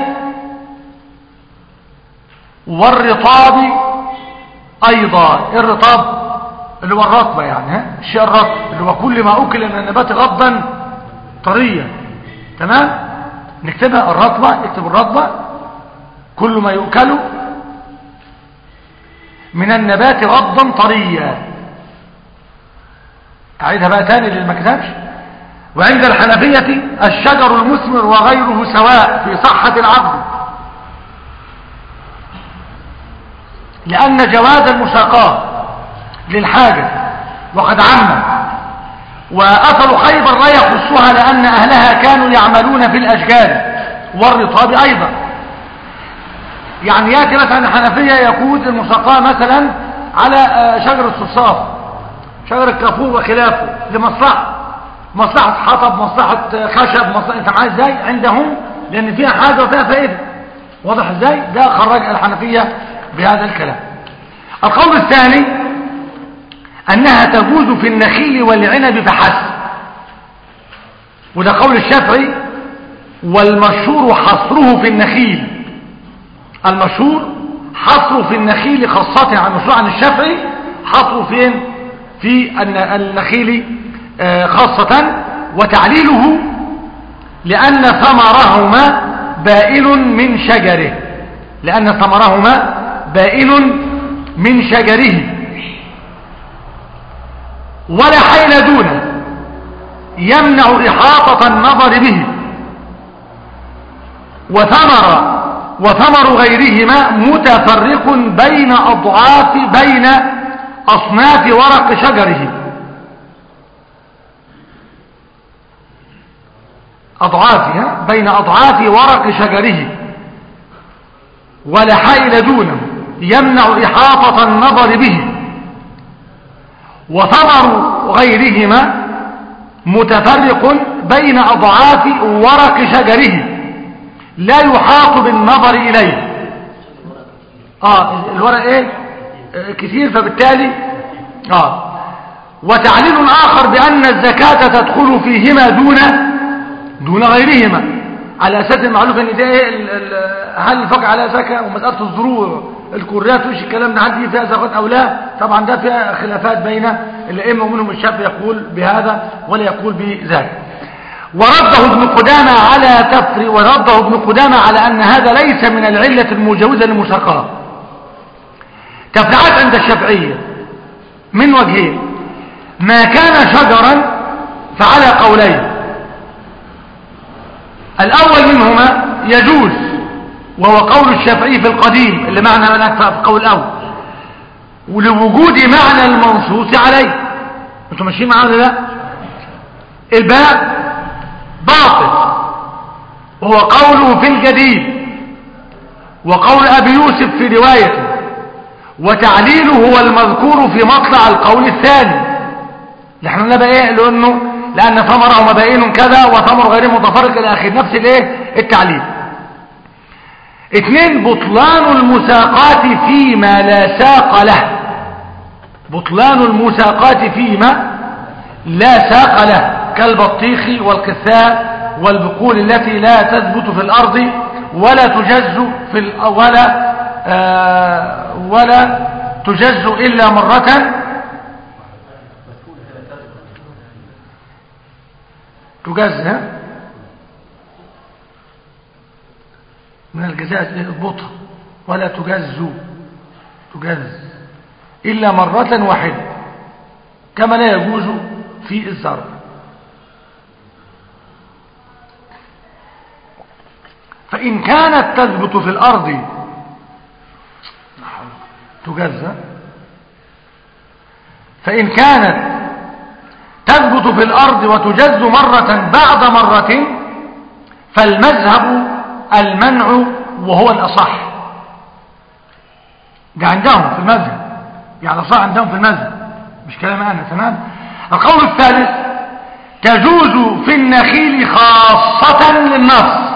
[SPEAKER 1] والرطاب أيضا الرطاب اللي هو الرطبة يعني ها؟ الشيء الرطب اللي هو كل ما أكل من النبات غضا طريا تمام نكتبها الرطبة اكتب الرطبة كل ما يؤكل من النبات غضا طريا أعيدها بقى تاني للي ما كتبش وعند الحنفية الشجر المثمر وغيره سواء في صحة العقد لأن جواز المساقات للحاجة وقد عم وأثر خيبر لا يخصها لأن أهلها كانوا يعملون في الأشجار والرطاب أيضا يعني يأتي مثلا الحنفية يقود المساقاة مثلا على شجر الصفصاف شجر الكافور وخلافه لمصلحة مصلحة حطب مصلحة خشب مصلحة انت معايا ازاي عندهم لان فيها حاجة وفيها فائدة واضح ازاي ده خرج الحنفية بهذا الكلام القول الثاني انها تجوز في النخيل والعنب فحسب وده قول الشافعي والمشهور حصره في النخيل المشهور حصره في النخيل خاصة عن المشهور عن الشافعي حصره فين في النخيل خاصة وتعليله لأن ثمرهما بائل من شجره لأن ثمرهما بائل من شجره ولا حيل دونه يمنع إحاطة النظر به وثمر وثمر غيرهما متفرق بين أضعاف بين أصناف ورق شجره أضعافها بين أضعاف ورق شجره ولا حائل دونه يمنع إحاطة النظر به وثمر غيرهما متفرق بين أضعاف ورق شجره لا يحاط بالنظر إليه اه الورق ايه آه، كثير فبالتالي اه وتعليل آخر بأن الزكاة تدخل فيهما دون دون غيرهما على أساس المعلوف أن ده إيه ال- ال- هل الفقع على زكاة ومسألة الزروع الكريات وش الكلام ده هل دي فيها زكاة أو لا طبعا ده فيها خلافات بين الأئمة ومنهم الشافعي يقول بهذا ولا يقول بذلك ورده ابن قدامة على تفري ورده ابن قدامة على أن هذا ليس من العلة المجوزة للمشاقة تفريعات عند الشافعية من وجهين ما كان شجرا فعلى قولين الأول منهما يجوز وهو قول الشافعي في القديم اللي معنى هناك في القول الأول ولوجود معنى المنصوص عليه انتوا ماشيين معانا ولا لا الباء باطل وهو قوله في الجديد وقول أبي يوسف في روايته وتعليله هو المذكور في مطلع القول الثاني نحن قلنا بقى ايه لانه لان ثمره مبائن كذا وثمر غير متفرق الى اخره نفس الايه التعليل اثنين بطلان المساقات فيما لا ساق له بطلان المساقات فيما لا ساق له كالبطيخ والقثاء والبقول التي لا تثبت في الارض ولا تجز في ال- ولا آه ولا تجز الا مره تجز ها من الجزاء البطء ولا تجز تجز إلا مرة واحدة كما لا يجوز في الزرع فإن كانت تثبت في الأرض تجز فإن كانت تثبت في الأرض وتجز مرة بعد مرة فالمذهب المنع وهو الأصح ده عندهم في المذهب يعني الأصح عندهم في المذهب مش كلام أنا تمام القول الثالث تجوز في النخيل خاصة للنص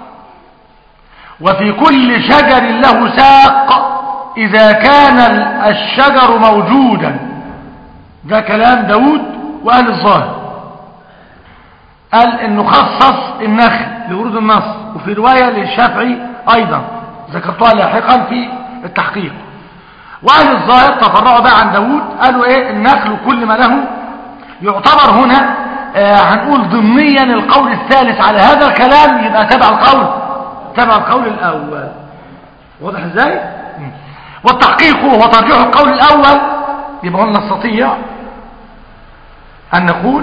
[SPEAKER 1] وفي كل شجر له ساق إذا كان الشجر موجودا ده كلام داود وقال الظاهر قال انه خصص النخل لورود النص وفي رواية للشافعي ايضا ذكرتها لاحقا في التحقيق واهل الظاهر تفرعوا بقى عن داود قالوا ايه النخل كل ما له يعتبر هنا آه هنقول ضمنيا القول الثالث على هذا الكلام يبقى تبع القول تبع القول الاول واضح ازاي مم. والتحقيق هو ترجيح القول الاول يبقى قلنا نستطيع أن نقول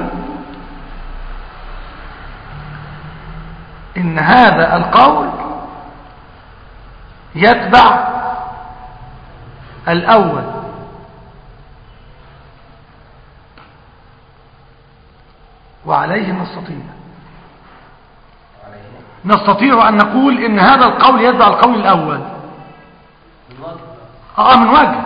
[SPEAKER 1] إن هذا القول يتبع الأول وعليه نستطيع نستطيع أن نقول إن هذا القول يتبع القول الأول آه من وجه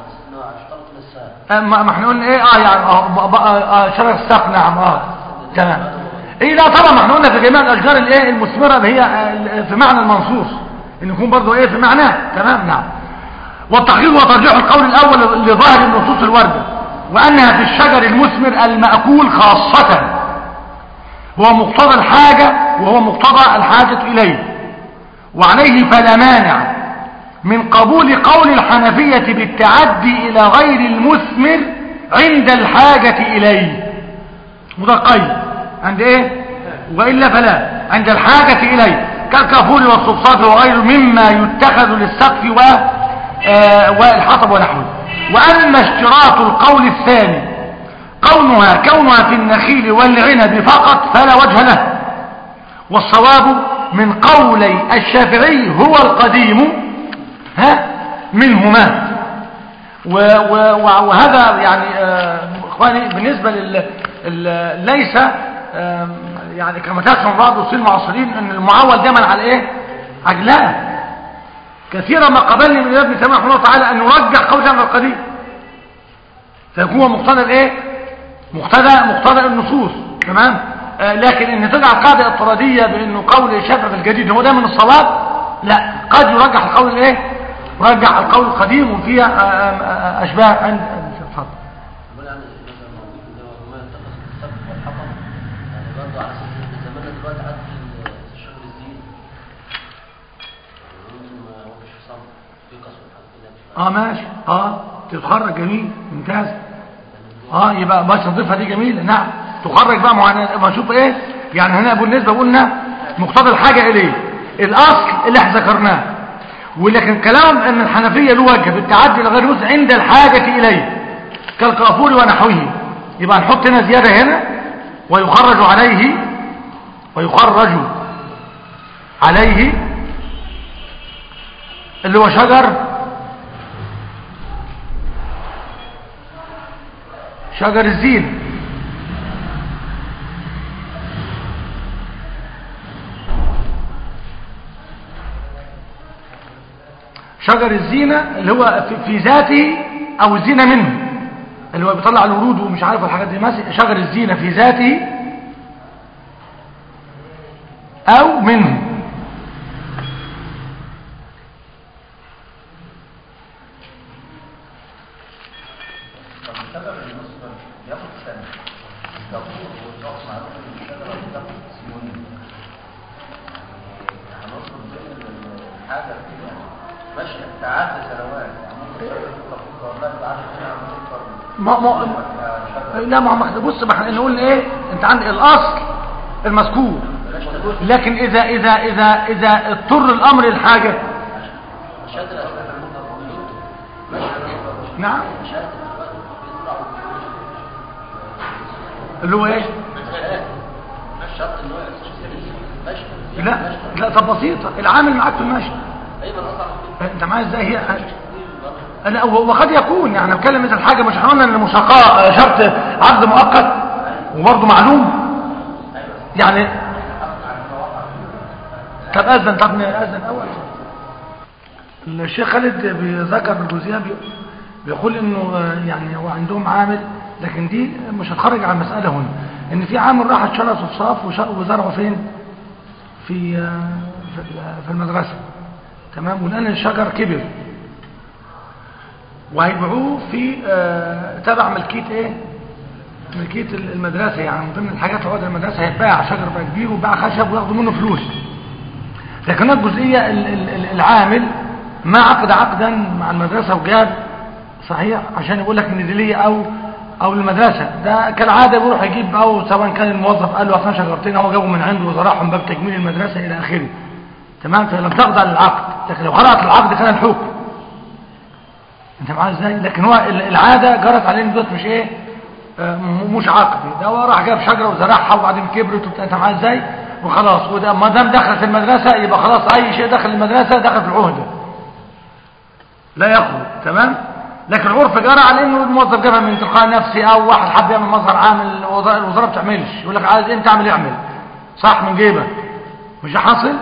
[SPEAKER 1] ما ما احنا قلنا ايه اه يعني اه بقى اه شرف الساق نعم اه تمام ايه لا طبعا ما احنا قلنا في جميع الاشجار الايه المثمره اللي هي آه، في معنى المنصوص ان يكون برضه ايه في معناه تمام نعم والتحقيق وترجيح القول الاول لظاهر النصوص الوارده وانها في الشجر المثمر المأكول خاصه هو مقتضى الحاجه وهو مقتضى الحاجه اليه وعليه فلا مانع من قبول قول الحنفية بالتعدي إلى غير المثمر عند الحاجة إليه وده قيد عند إيه وإلا فلا عند الحاجة إليه كالكافور والصفصاف وغيره مما يتخذ للسقف و آه والحطب ونحوه وأما اشتراط القول الثاني كونها كونها في النخيل والعنب فقط فلا وجه له والصواب من قولي الشافعي هو القديم ها منهما و و وهذا يعني آه اخواني بالنسبه لل ال- ليس آه يعني كما تسمع بعض اصول المعاصرين ان المعول دايما على ايه عجلان كثيرا ما قبلني من ابن تيميه رحمه الله تعالى ان نرجح قول جامع القديم فيكون هو مقتضى الايه مقتضى مقتضى النصوص تمام آه لكن ان تجعل قاعده اضطراديه بانه قول الشافعي في الجديد هو ده من الصواب لا قد يرجح القول الايه رجع القول القديم وفيها آه، آه، اشباه عند اتفضل
[SPEAKER 2] بقول يعني مثلا موجود اللي هو ما يتخذ السبب والحطب يعني برضه على اساس ان زماننا دلوقتي عاد في الشغل الزين يعني ممكن ما هوش في صمت في قصر حاجه كده
[SPEAKER 1] اه ماشي اه تتخرج جميل ممتاز اه يبقى باش نضيفها دي جميلة نعم تخرج بقى معانا ما نشوف ايه يعني هنا بالنسبة قلنا مقتضى الحاجة اليه الاصل اللي احنا ذكرناه ولكن كلام ان الحنفية له وجه بالتعدي لغير يوسف عند الحاجة اليه كالكافور ونحوه يبقى نحط هنا زيادة هنا ويخرج عليه ويخرج عليه اللي هو شجر شجر الزين شجر الزينة اللي هو في- في ذاته او الزينة منه اللي هو بيطلع الورود ومش عارف الحاجات دي ماسك شجر الزينة في ذاته او منه
[SPEAKER 3] طب الشجر المصدر بياخد سنة الدكتور والشخص معروف ان الشجرة بتاخد سنين هنطلب بين الحاجة كده ماشية تعدي سنوات يعني ممكن شجرة الدكتور والله بعد سنة تكبر
[SPEAKER 1] ما ما لا ما ما بص ما احنا نقول ايه انت عندك الاصل المذكور
[SPEAKER 2] بلاش تقول
[SPEAKER 1] لكن اذا اذا اذا اذا اضطر الامر للحاجه
[SPEAKER 2] شد الاسباب الموجودة ماشي
[SPEAKER 1] نعم
[SPEAKER 2] شد دلوقتي بيطلعوا
[SPEAKER 1] اللي هو ايه
[SPEAKER 2] مش شرط ان هو ماشي
[SPEAKER 1] لا لا طب بسيطه العامل معاك في المشي
[SPEAKER 2] ايوه اصلا
[SPEAKER 1] انت معايا ازاي هي لا و- وقد يكون يعني نتكلم مثل حاجه مش احنا قلنا ان المساقاه شرط عقد مؤقت وبرضه معلوم يعني طب اذن طب اذن اول الشيخ خالد بيذكر الجزئيه بي- بيقول انه آه، يعني هو عندهم عامل لكن دي مش هتخرج عن المساله هنا ان في عامل راح اتشرى صفصاف وش- وزرعه فين في آه، في ال- في المدرسه تمام والان الشجر كبر وهيبيعوه في آه، تبع ملكيه ايه ملكيه ال- المدرسه يعني من ضمن الحاجات عقد المدرسه هيتباع شجر بقى كبير وباع خشب وياخدوا منه فلوس لكن هناك جزئيه ال- ال- ال- العامل ما عقد عقدا مع المدرسه وجاب صحيح عشان يقول لك ان دي ليه او او للمدرسه ده كالعاده بيروح يجيب او سواء كان الموظف قال له اصلا شجرتين هو جابوا من عنده وزرعهم باب تجميل المدرسه الى اخره تمام فلم تخضع للعقد لكن لو خضعت للعقد كان الحكم انت معايا ازاي لكن هو ال- العاده جرت عليه ان دوت مش ايه آه، م- مش عقدي ده هو راح جاب شجره وزرعها وبعدين كبرت وبتاع انت معايا ازاي وخلاص وده ما دام دخلت المدرسه يبقى خلاص اي شيء دخل المدرسه دخل في العهده لا يخرج تمام لكن العرف جرى على انه الموظف جابها من تلقاء نفسه او واحد حب يعمل مظهر عامل الوزاره الوزارة ما بتعملش يقول لك عايز انت اعمل اعمل صح من جيبك مش ده حاصل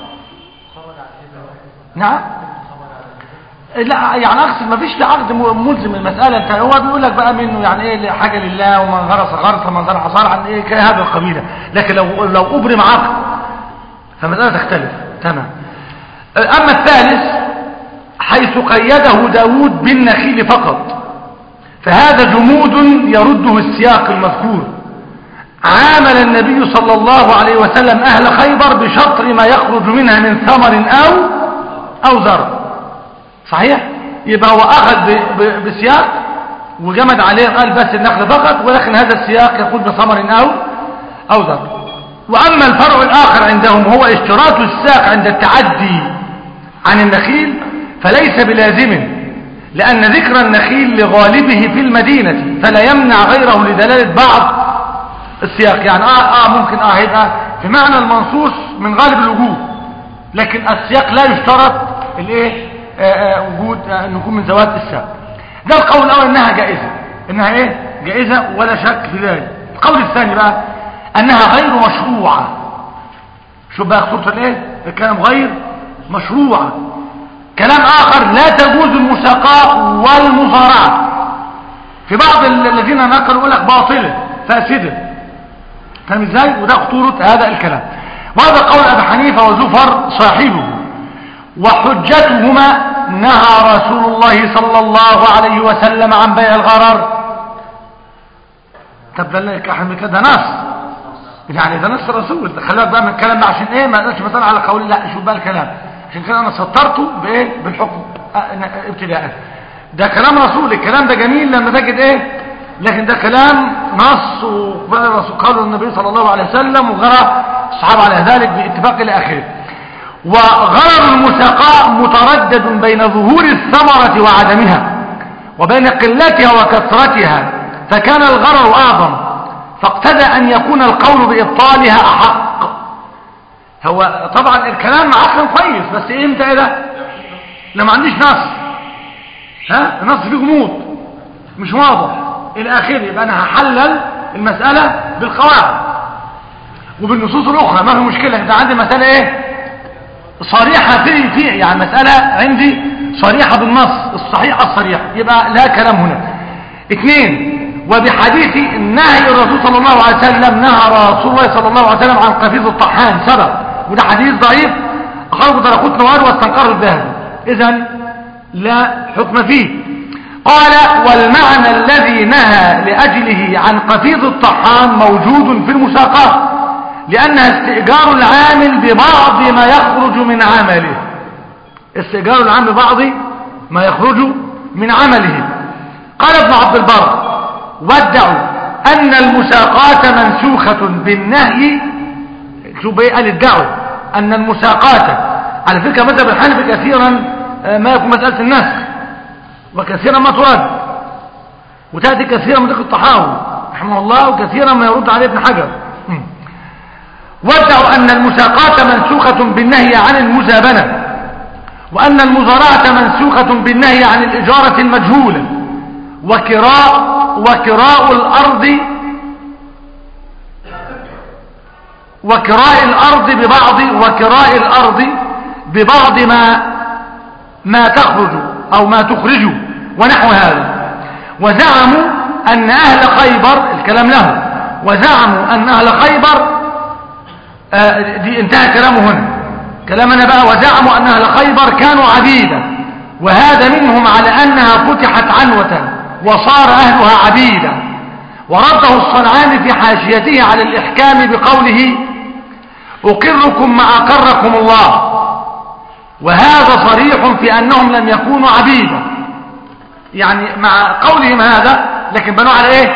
[SPEAKER 1] نعم لا يعني اقصد ما فيش في عقد م- ملزم المساله انت هو بيقول لك بقى منه يعني ايه حاجه لله ومن غرس غرس ومن زرع زرعا ايه هذا القبيله لكن لو لو ابرم عقد فالمساله تختلف تمام اما الثالث حيث قيده داود بالنخيل فقط فهذا جمود يرده السياق المذكور عامل النبي صلى الله عليه وسلم أهل خيبر بشطر ما يخرج منها من ثمر أو أو زرع صحيح يبقى هو أخذ ب- ب- بسياق وجمد عليه قال بس النخل فقط ولكن هذا السياق يقول بثمر أو أو زرع وأما الفرع الآخر عندهم هو اشتراط الساق عند التعدي عن النخيل فليس بلازم لأن ذكر النخيل لغالبه في المدينة فلا يمنع غيره لدلالة بعض السياق يعني آه, آه ممكن آه هيبقى في معنى المنصوص من غالب الوجوه لكن السياق لا يشترط الايه آه آه وجود آه انه يكون من ذوات الساق ده القول الاول انها جائزة انها ايه جائزة ولا شك في ذلك القول الثاني بقى انها غير مشروعة شوف بقى خطورة الايه الكلام غير مشروعة كلام اخر لا تجوز المساقاة والمزارعة في بعض ال- الذين نقلوا يقول لك باطلة فاسدة فاهم ازاي وده خطورة هذا الكلام وهذا قول ابي حنيفة وزفر صاحبه وحجتهما نهى رسول الله صلى الله عليه وسلم عن بيع الغرر طب ده احنا كده ده نص يعني ده نص الرسول خلي بالك بقى من الكلام ده عشان ايه ما قالش مثلا على قولي لا شوف بقى الكلام عشان كده انا سطرته بايه بالحكم اه، ابتداء ده كلام رسول الكلام ده جميل لما تجد ايه لكن ده كلام نص وقال الرسول قاله النبي صلى الله عليه وسلم وغرى الصحابه على ذلك باتفاق الى اخره وغرض المساقاة متردد بين ظهور الثمرة وعدمها وبين قلتها وكثرتها فكان الغرر أعظم فاقتدى أن يكون القول بإبطالها أحق هو طبعا الكلام عقلا كويس بس امتى ايه ده لما عنديش نص ها النص فيه غموض مش واضح الى اخره يبقى انا هحلل المسألة بالقواعد وبالنصوص الاخرى ما في مشكلة ده عندي مسألة ايه صريحة في في يعني مسألة عندي صريحة بالنص الصحيح الصريح يبقى لا كلام هنا اثنين وبحديث نهي الرسول صلى الله عليه وسلم نهى رسول الله صلى الله عليه وسلم عن قفيز الطحان سبب وده حديث ضعيف أخرجه درقوت نوار واستنقره الذهبي إذا لا حكم فيه قال والمعنى الذي نهى لأجله عن قفيز الطحان موجود في المساقات لأنها استئجار العامل ببعض ما يخرج من عمله استئجار العامل ببعض ما يخرج من عمله قال ابن عبد البر ودعوا أن المساقات منسوخة بالنهي شو بيه قال ادعوا أن المساقات على فكرة مذهب الحنفي كثيرا ما يكون مسألة النسخ وكثيرا ما ترد وتأتي كثيرا من ذكر الطحاوي رحمه الله وكثيرا ما يرد عليه ابن حجر وادعوا أن المساقات منسوخة بالنهي عن المزابنة وأن المزارعة منسوخة بالنهي عن الإجارة المجهولة وكراء وكراء الأرض وكراء الأرض ببعض وكراء الأرض ببعض ما ما تخرج أو ما تخرج ونحو هذا وزعموا أن أهل خيبر الكلام له وزعموا أن أهل خيبر آه دي انتهى كلامه هنا كلامنا بقى وزعموا أن أهل خيبر كانوا عبيدا وهذا منهم على أنها فتحت عنوة وصار أهلها عبيدا ورده الصنعاني في حاشيته على الإحكام بقوله أقركم ما أقركم الله وهذا صريح في أنهم لم يكونوا عبيدا يعني مع قولهم هذا لكن بنوا على إيه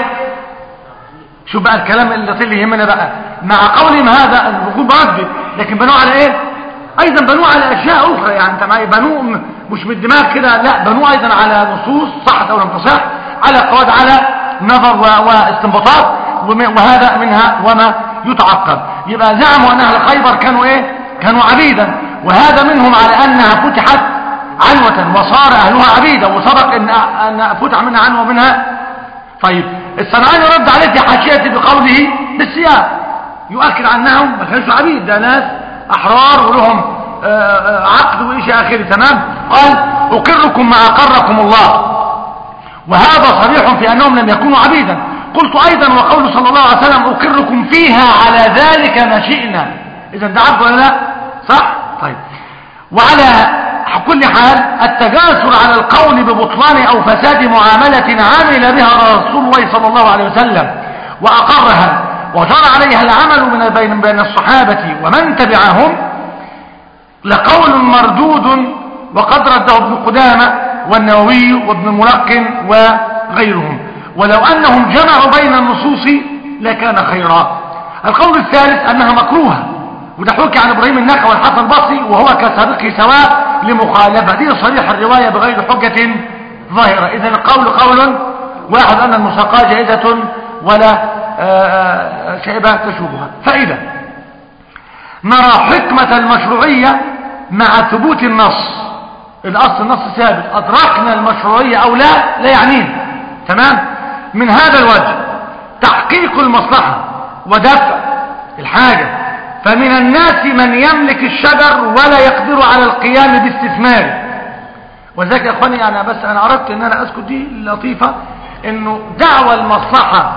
[SPEAKER 1] شو بقى الكلام اللي طلع يهمنا بقى مع قولهم هذا الوجود برد لكن بنوا على ايه ايضا بنوا على اشياء اخرى يعني انت معي بنوا مش من الدماغ كده لا بنوا ايضا على نصوص صحت او لم تصح على قواعد على نظر واستنباطات وهذا منها وما يتعقب يبقى زعموا ان اهل خيبر كانوا ايه كانوا عبيدا وهذا منهم على انها فتحت عنوة وصار اهلها عبيدا وسبق ان ان فتح منها عنوة منها طيب الصنعاني رد عليه في حاشيته بقوله بالسياق يؤكد عنهم ما كانش عبيد ده ناس احرار ولهم عقد وإيش اخره تمام قال اقركم ما اقركم الله وهذا صريح في انهم لم يكونوا عبيدا قلت ايضا وقول صلى الله عليه وسلم اقركم فيها على ذلك ما شئنا اذا ده عبد ولا لا صح طيب وعلى كل حال التجاسر على القول ببطلان او فساد معاملة عمل بها رسول الله صلى الله عليه وسلم واقرها وجرى عليها العمل من بين بين الصحابة ومن تبعهم لقول مردود وقد رده ابن قدامة والنووي وابن ملقن وغيرهم ولو أنهم جمعوا بين النصوص لكان خيرا القول الثالث أنها مكروهة وده حكي عن إبراهيم النخع والحسن البصري وهو كسابقه سواء لمخالفة دي صريح الرواية بغير حجة ظاهرة إذا القول قول واحد أن المساقاة جائزة ولا شيبة تشوبها فإذا نرى حكمة المشروعية مع ثبوت النص الأصل النص ثابت أدركنا المشروعية أو لا لا يعنينا تمام من هذا الوجه تحقيق المصلحة ودفع الحاجة فمن الناس من يملك الشجر ولا يقدر على القيام باستثماره وذلك يا اخواني انا بس انا اردت ان انا اذكر دي لطيفة انه دعوى المصلحة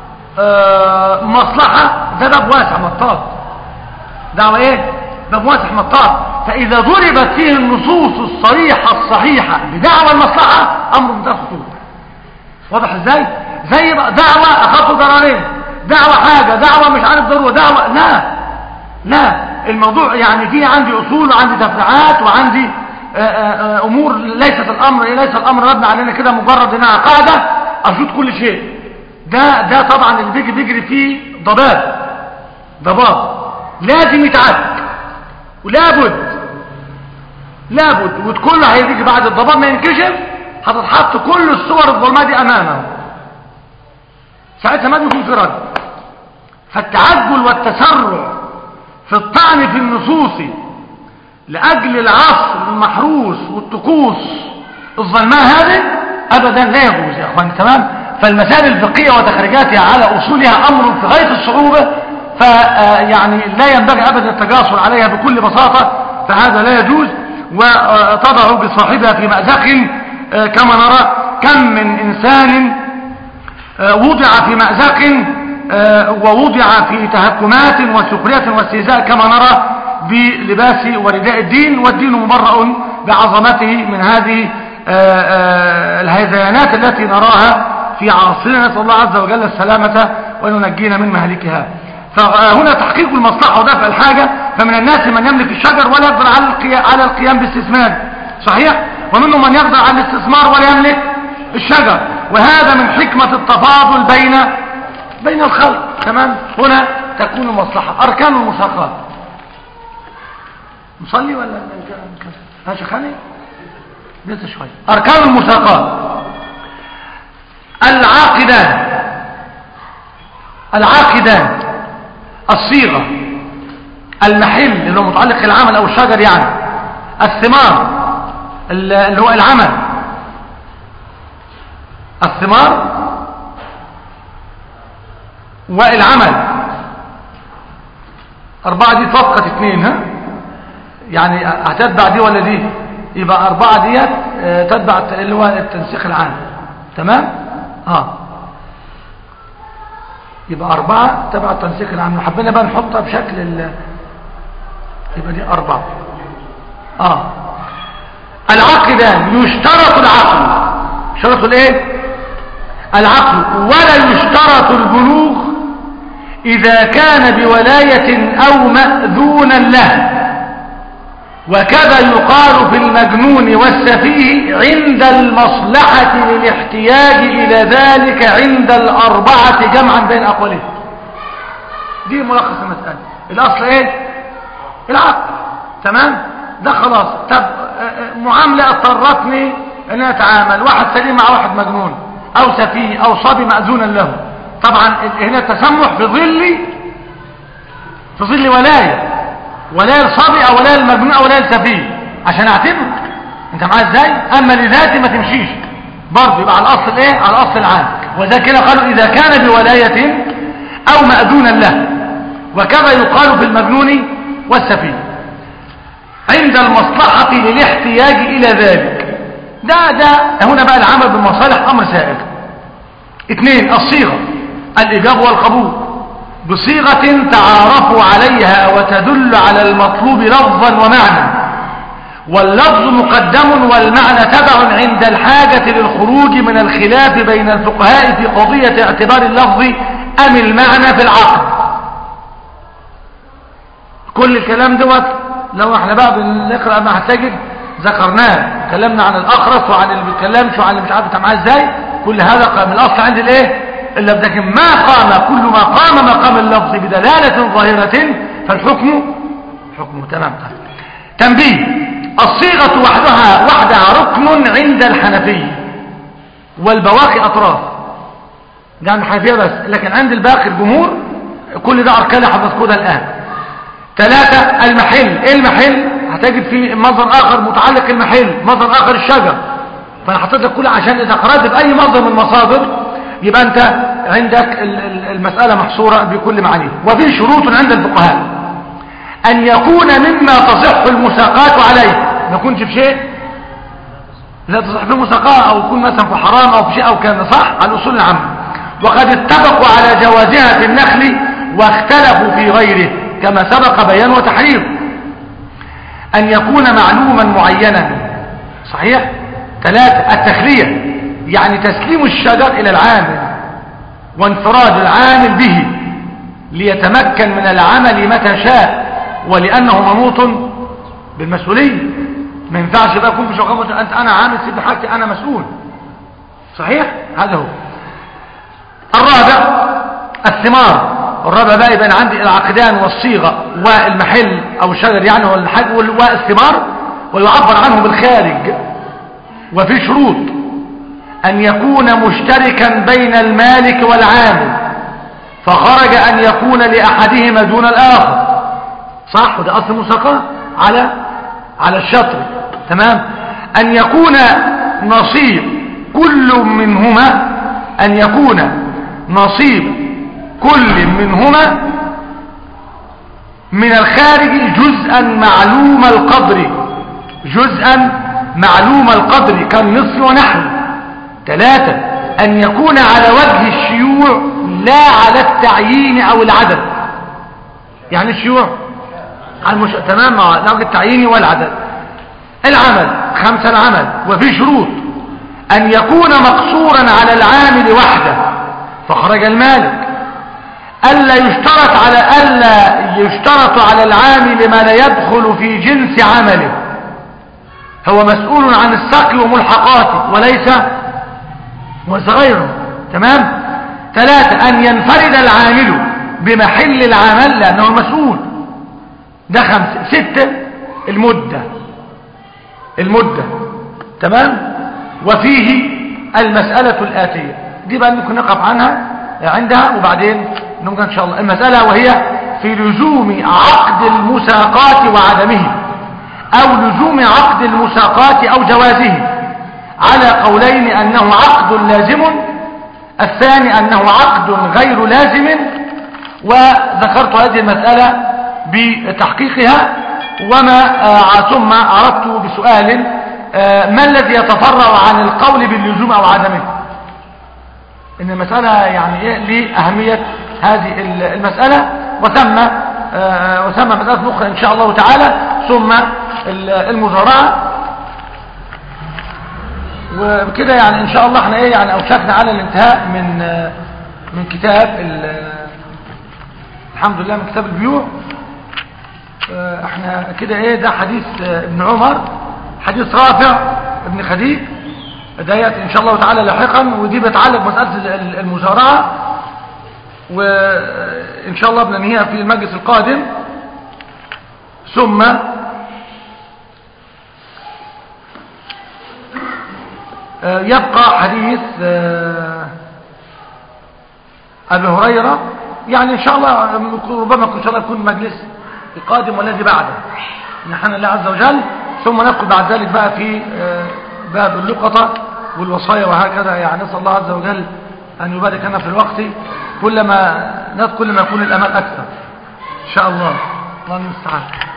[SPEAKER 1] آه مصلحة ده باب واسع مطاط دعوة ايه باب واسع مطاط فإذا ضربت فيه النصوص الصريحة الصحيحة بدعوى المصلحة أمر منتهى الخطورة واضح ازاي زي بقى دعوة أخف ضررين دعوة حاجة دعوة مش عارف ضرورة دعوة لا لا الموضوع يعني فيه عندي أصول وعندي تفريعات وعندي آآ آآ أمور ليست الأمر ليس الأمر مبني علينا كده مجرد إنها قاعدة أشوط كل شيء ده ده طبعا اللي بيجي بيجري فيه ضباب ضباب لازم يتعد ولابد لابد وكل هيجي بعد الضباب ما ينكشف هتتحط كل الصور الظلماء دي امامه ساعتها ما بيكون في رد فالتعجل والتسرع في الطعن في النصوص لاجل العصر المحروس والطقوس الظلماء هذه ابدا لا يجوز يا اخوان تمام فالمسائل الفقهيه وتخريجاتها على اصولها امر في غايه الصعوبه فيعني لا ينبغي ابدا التجاسر عليها بكل بساطه فهذا لا يجوز وتضع بصاحبها في مأزق كما نرى كم من إنسان وضع في مأزق ووضع في تهكمات وسخرية واستهزاء كما نرى بلباس ورداء الدين والدين مبرأ بعظمته من هذه الهذيانات التي نراها في عصرنا نسأل الله عز وجل السلامة وينجينا من مهلكها فهنا تحقيق المصلحة ودفع الحاجة فمن الناس من يملك الشجر ولا يقدر على القيام باستثمار صحيح ومنهم من يقدر على الاستثمار ولا يملك الشجر وهذا من حكمة التفاضل بين بين الخلق تمام هنا تكون المصلحة أركان المساقات نصلي ولا ها شيخاني لسه شوية أركان المساقات العاقدان العاقدان الصيغة المحل اللي هو متعلق العمل او الشجر يعني الثمار اللي هو العمل الثمار والعمل أربعة دي فقط اثنين ها يعني هتتبع دي ولا دي يبقى أربعة ديت تتبع اللي هو التنسيق العام تمام اه يبقى أربعة تبع التنسيق العام حبينا بقى نحطها بشكل ال يبقى دي أربعة آه العقدان يشترط العقل شرط الايه العقل ولا يشترط البلوغ إذا كان بولاية أو مأذونا له وكذا يقال في المجنون والسفيه عند المصلحة للاحتياج إلى ذلك عند الأربعة جمعا بين أقوالهم دي ملخص المسألة الأصل إيه العقل تمام ده خلاص طب معاملة اضطرتني أن أتعامل واحد سليم مع واحد مجنون أو سفيه أو صبي مأذونا له طبعا هنا التسمح في ظل في ظل ولايه ولا الصبي او ولا المجنون او ولا السفيه عشان اعتبر انت معايا ازاي اما لذاتي ما تمشيش برضه يبقى على الاصل ايه على الاصل العام وذا كده قالوا اذا كان بولايه او ماذونا له وكذا يقال في المجنون والسفيه عند المصلحه للاحتياج الى ذلك ده ده هنا بقى العمل بالمصالح امر سائغ اثنين الصيغه الاجابه والقبول بصيغة تعارفوا عليها وتدل على المطلوب لفظا ومعنى واللفظ مقدم والمعنى تبع عند الحاجة للخروج من الخلاف بين الفقهاء في قضية اعتبار اللفظ أم المعنى في العقد كل الكلام دوت لو احنا بقى بنقرأ ما هتجد ذكرناه اتكلمنا عن الأخرس وعن اللي بيتكلمش وعن اللي مش عارف انت معاه ازاي كل هذا من الأصل عند الايه اللفظ لكن ما قام كل ما قام مقام اللفظ بدلالة ظاهرة فالحكم حكم تمام تنبيه الصيغة وحدها وحدها ركن عند الحنفية والبواقي أطراف ده عند الحنفية بس لكن عند الباقي الجمهور كل ده أركان هنذكرها الآن ثلاثة المحل إيه المحل هتجد في مصدر آخر متعلق المحل مصدر آخر الشجر فأنا حطيت لك كل عشان إذا قرأت بأي مصدر من المصادر يبقى أنت عندك المسألة محصورة بكل معانيه وفي شروط عند الفقهاء أن يكون مما تصح المساقات عليه ما يكونش في شيء لا تصح في مساقاة أو يكون مثلا في حرام أو في شيء أو كان صح على الأصول العامة وقد اتفقوا على جوازها في النخل واختلفوا في غيره كما سبق بيان وتحرير أن يكون معلوما معينا صحيح ثلاثة التخلية يعني تسليم الشجر إلى العامل وانفراد العامل به ليتمكن من العمل متى شاء ولأنه منوط بالمسؤولية ما ينفعش بقى يكون في شغل أنت أنا عامل سيب حاجتي أنا مسؤول صحيح هذا هو الرابع الثمار الرابع بقى يبقى عندي العقدان والصيغة والمحل أو الشجر يعني والحج والثمار ويعبر عنه بالخارج وفي شروط أن يكون مشتركا بين المالك والعامل فخرج أن يكون لأحدهما دون الآخر صح وده أصل مساقات على على الشطر تمام أن يكون نصيب كل منهما أن يكون نصيب كل منهما من الخارج جزءا معلوم القدر جزءا معلوم القدر كالنصف ونحو ثلاثة أن يكون على وجه الشيوع لا على التعيين أو العدد يعني الشيوع المش... تمام مع وجه التعيين والعدد العمل خمسة العمل وفي شروط أن يكون مقصورا على العامل وحده فخرج المالك ألا يشترط على ألا يشترط على العامل ما لا يدخل في جنس عمله هو مسؤول عن السقي وملحقاته وليس وليس غيره تمام ثلاثة أن ينفرد العامل بمحل العمل لأنه المسؤول ده خمسة ستة المدة المدة تمام وفيه المسألة الآتية دي بقى ممكن نقف عنها عندها وبعدين نمكن إن شاء الله المسألة وهي في لزوم عقد المساقات وعدمه أو لزوم عقد المساقات أو جوازه على قولين أنه عقد لازم الثاني أنه عقد غير لازم وذكرت هذه المسألة بتحقيقها وما آه ثم عرضت بسؤال آه ما الذي يتفرع عن القول باللزوم أو عدمه إن المسألة يعني إيه لأهمية هذه المسألة وثم آه وثم مسألة أخرى إن شاء الله تعالى ثم المزارعة وبكده يعني إن شاء الله احنا إيه يعني أوشكنا على الانتهاء من من كتاب الحمد لله من كتاب البيوع احنا كده ايه ده حديث ابن عمر حديث رافع ابن خديج ديت ان شاء الله تعالى لاحقا ودي بتعلق مسألة المزارعة وان شاء الله بننهيها في المجلس القادم ثم يبقى حديث ابي هريره يعني ان شاء الله ربما ان شاء الله يكون مجلس القادم والذي بعده نحن الله عز وجل ثم ندخل بعد ذلك بقى في باب اللقطة والوصايا وهكذا يعني نسأل الله عز وجل أن يبارك لنا في الوقت كلما ندخل كل ما يكون الأمل أكثر إن شاء الله الله المستعان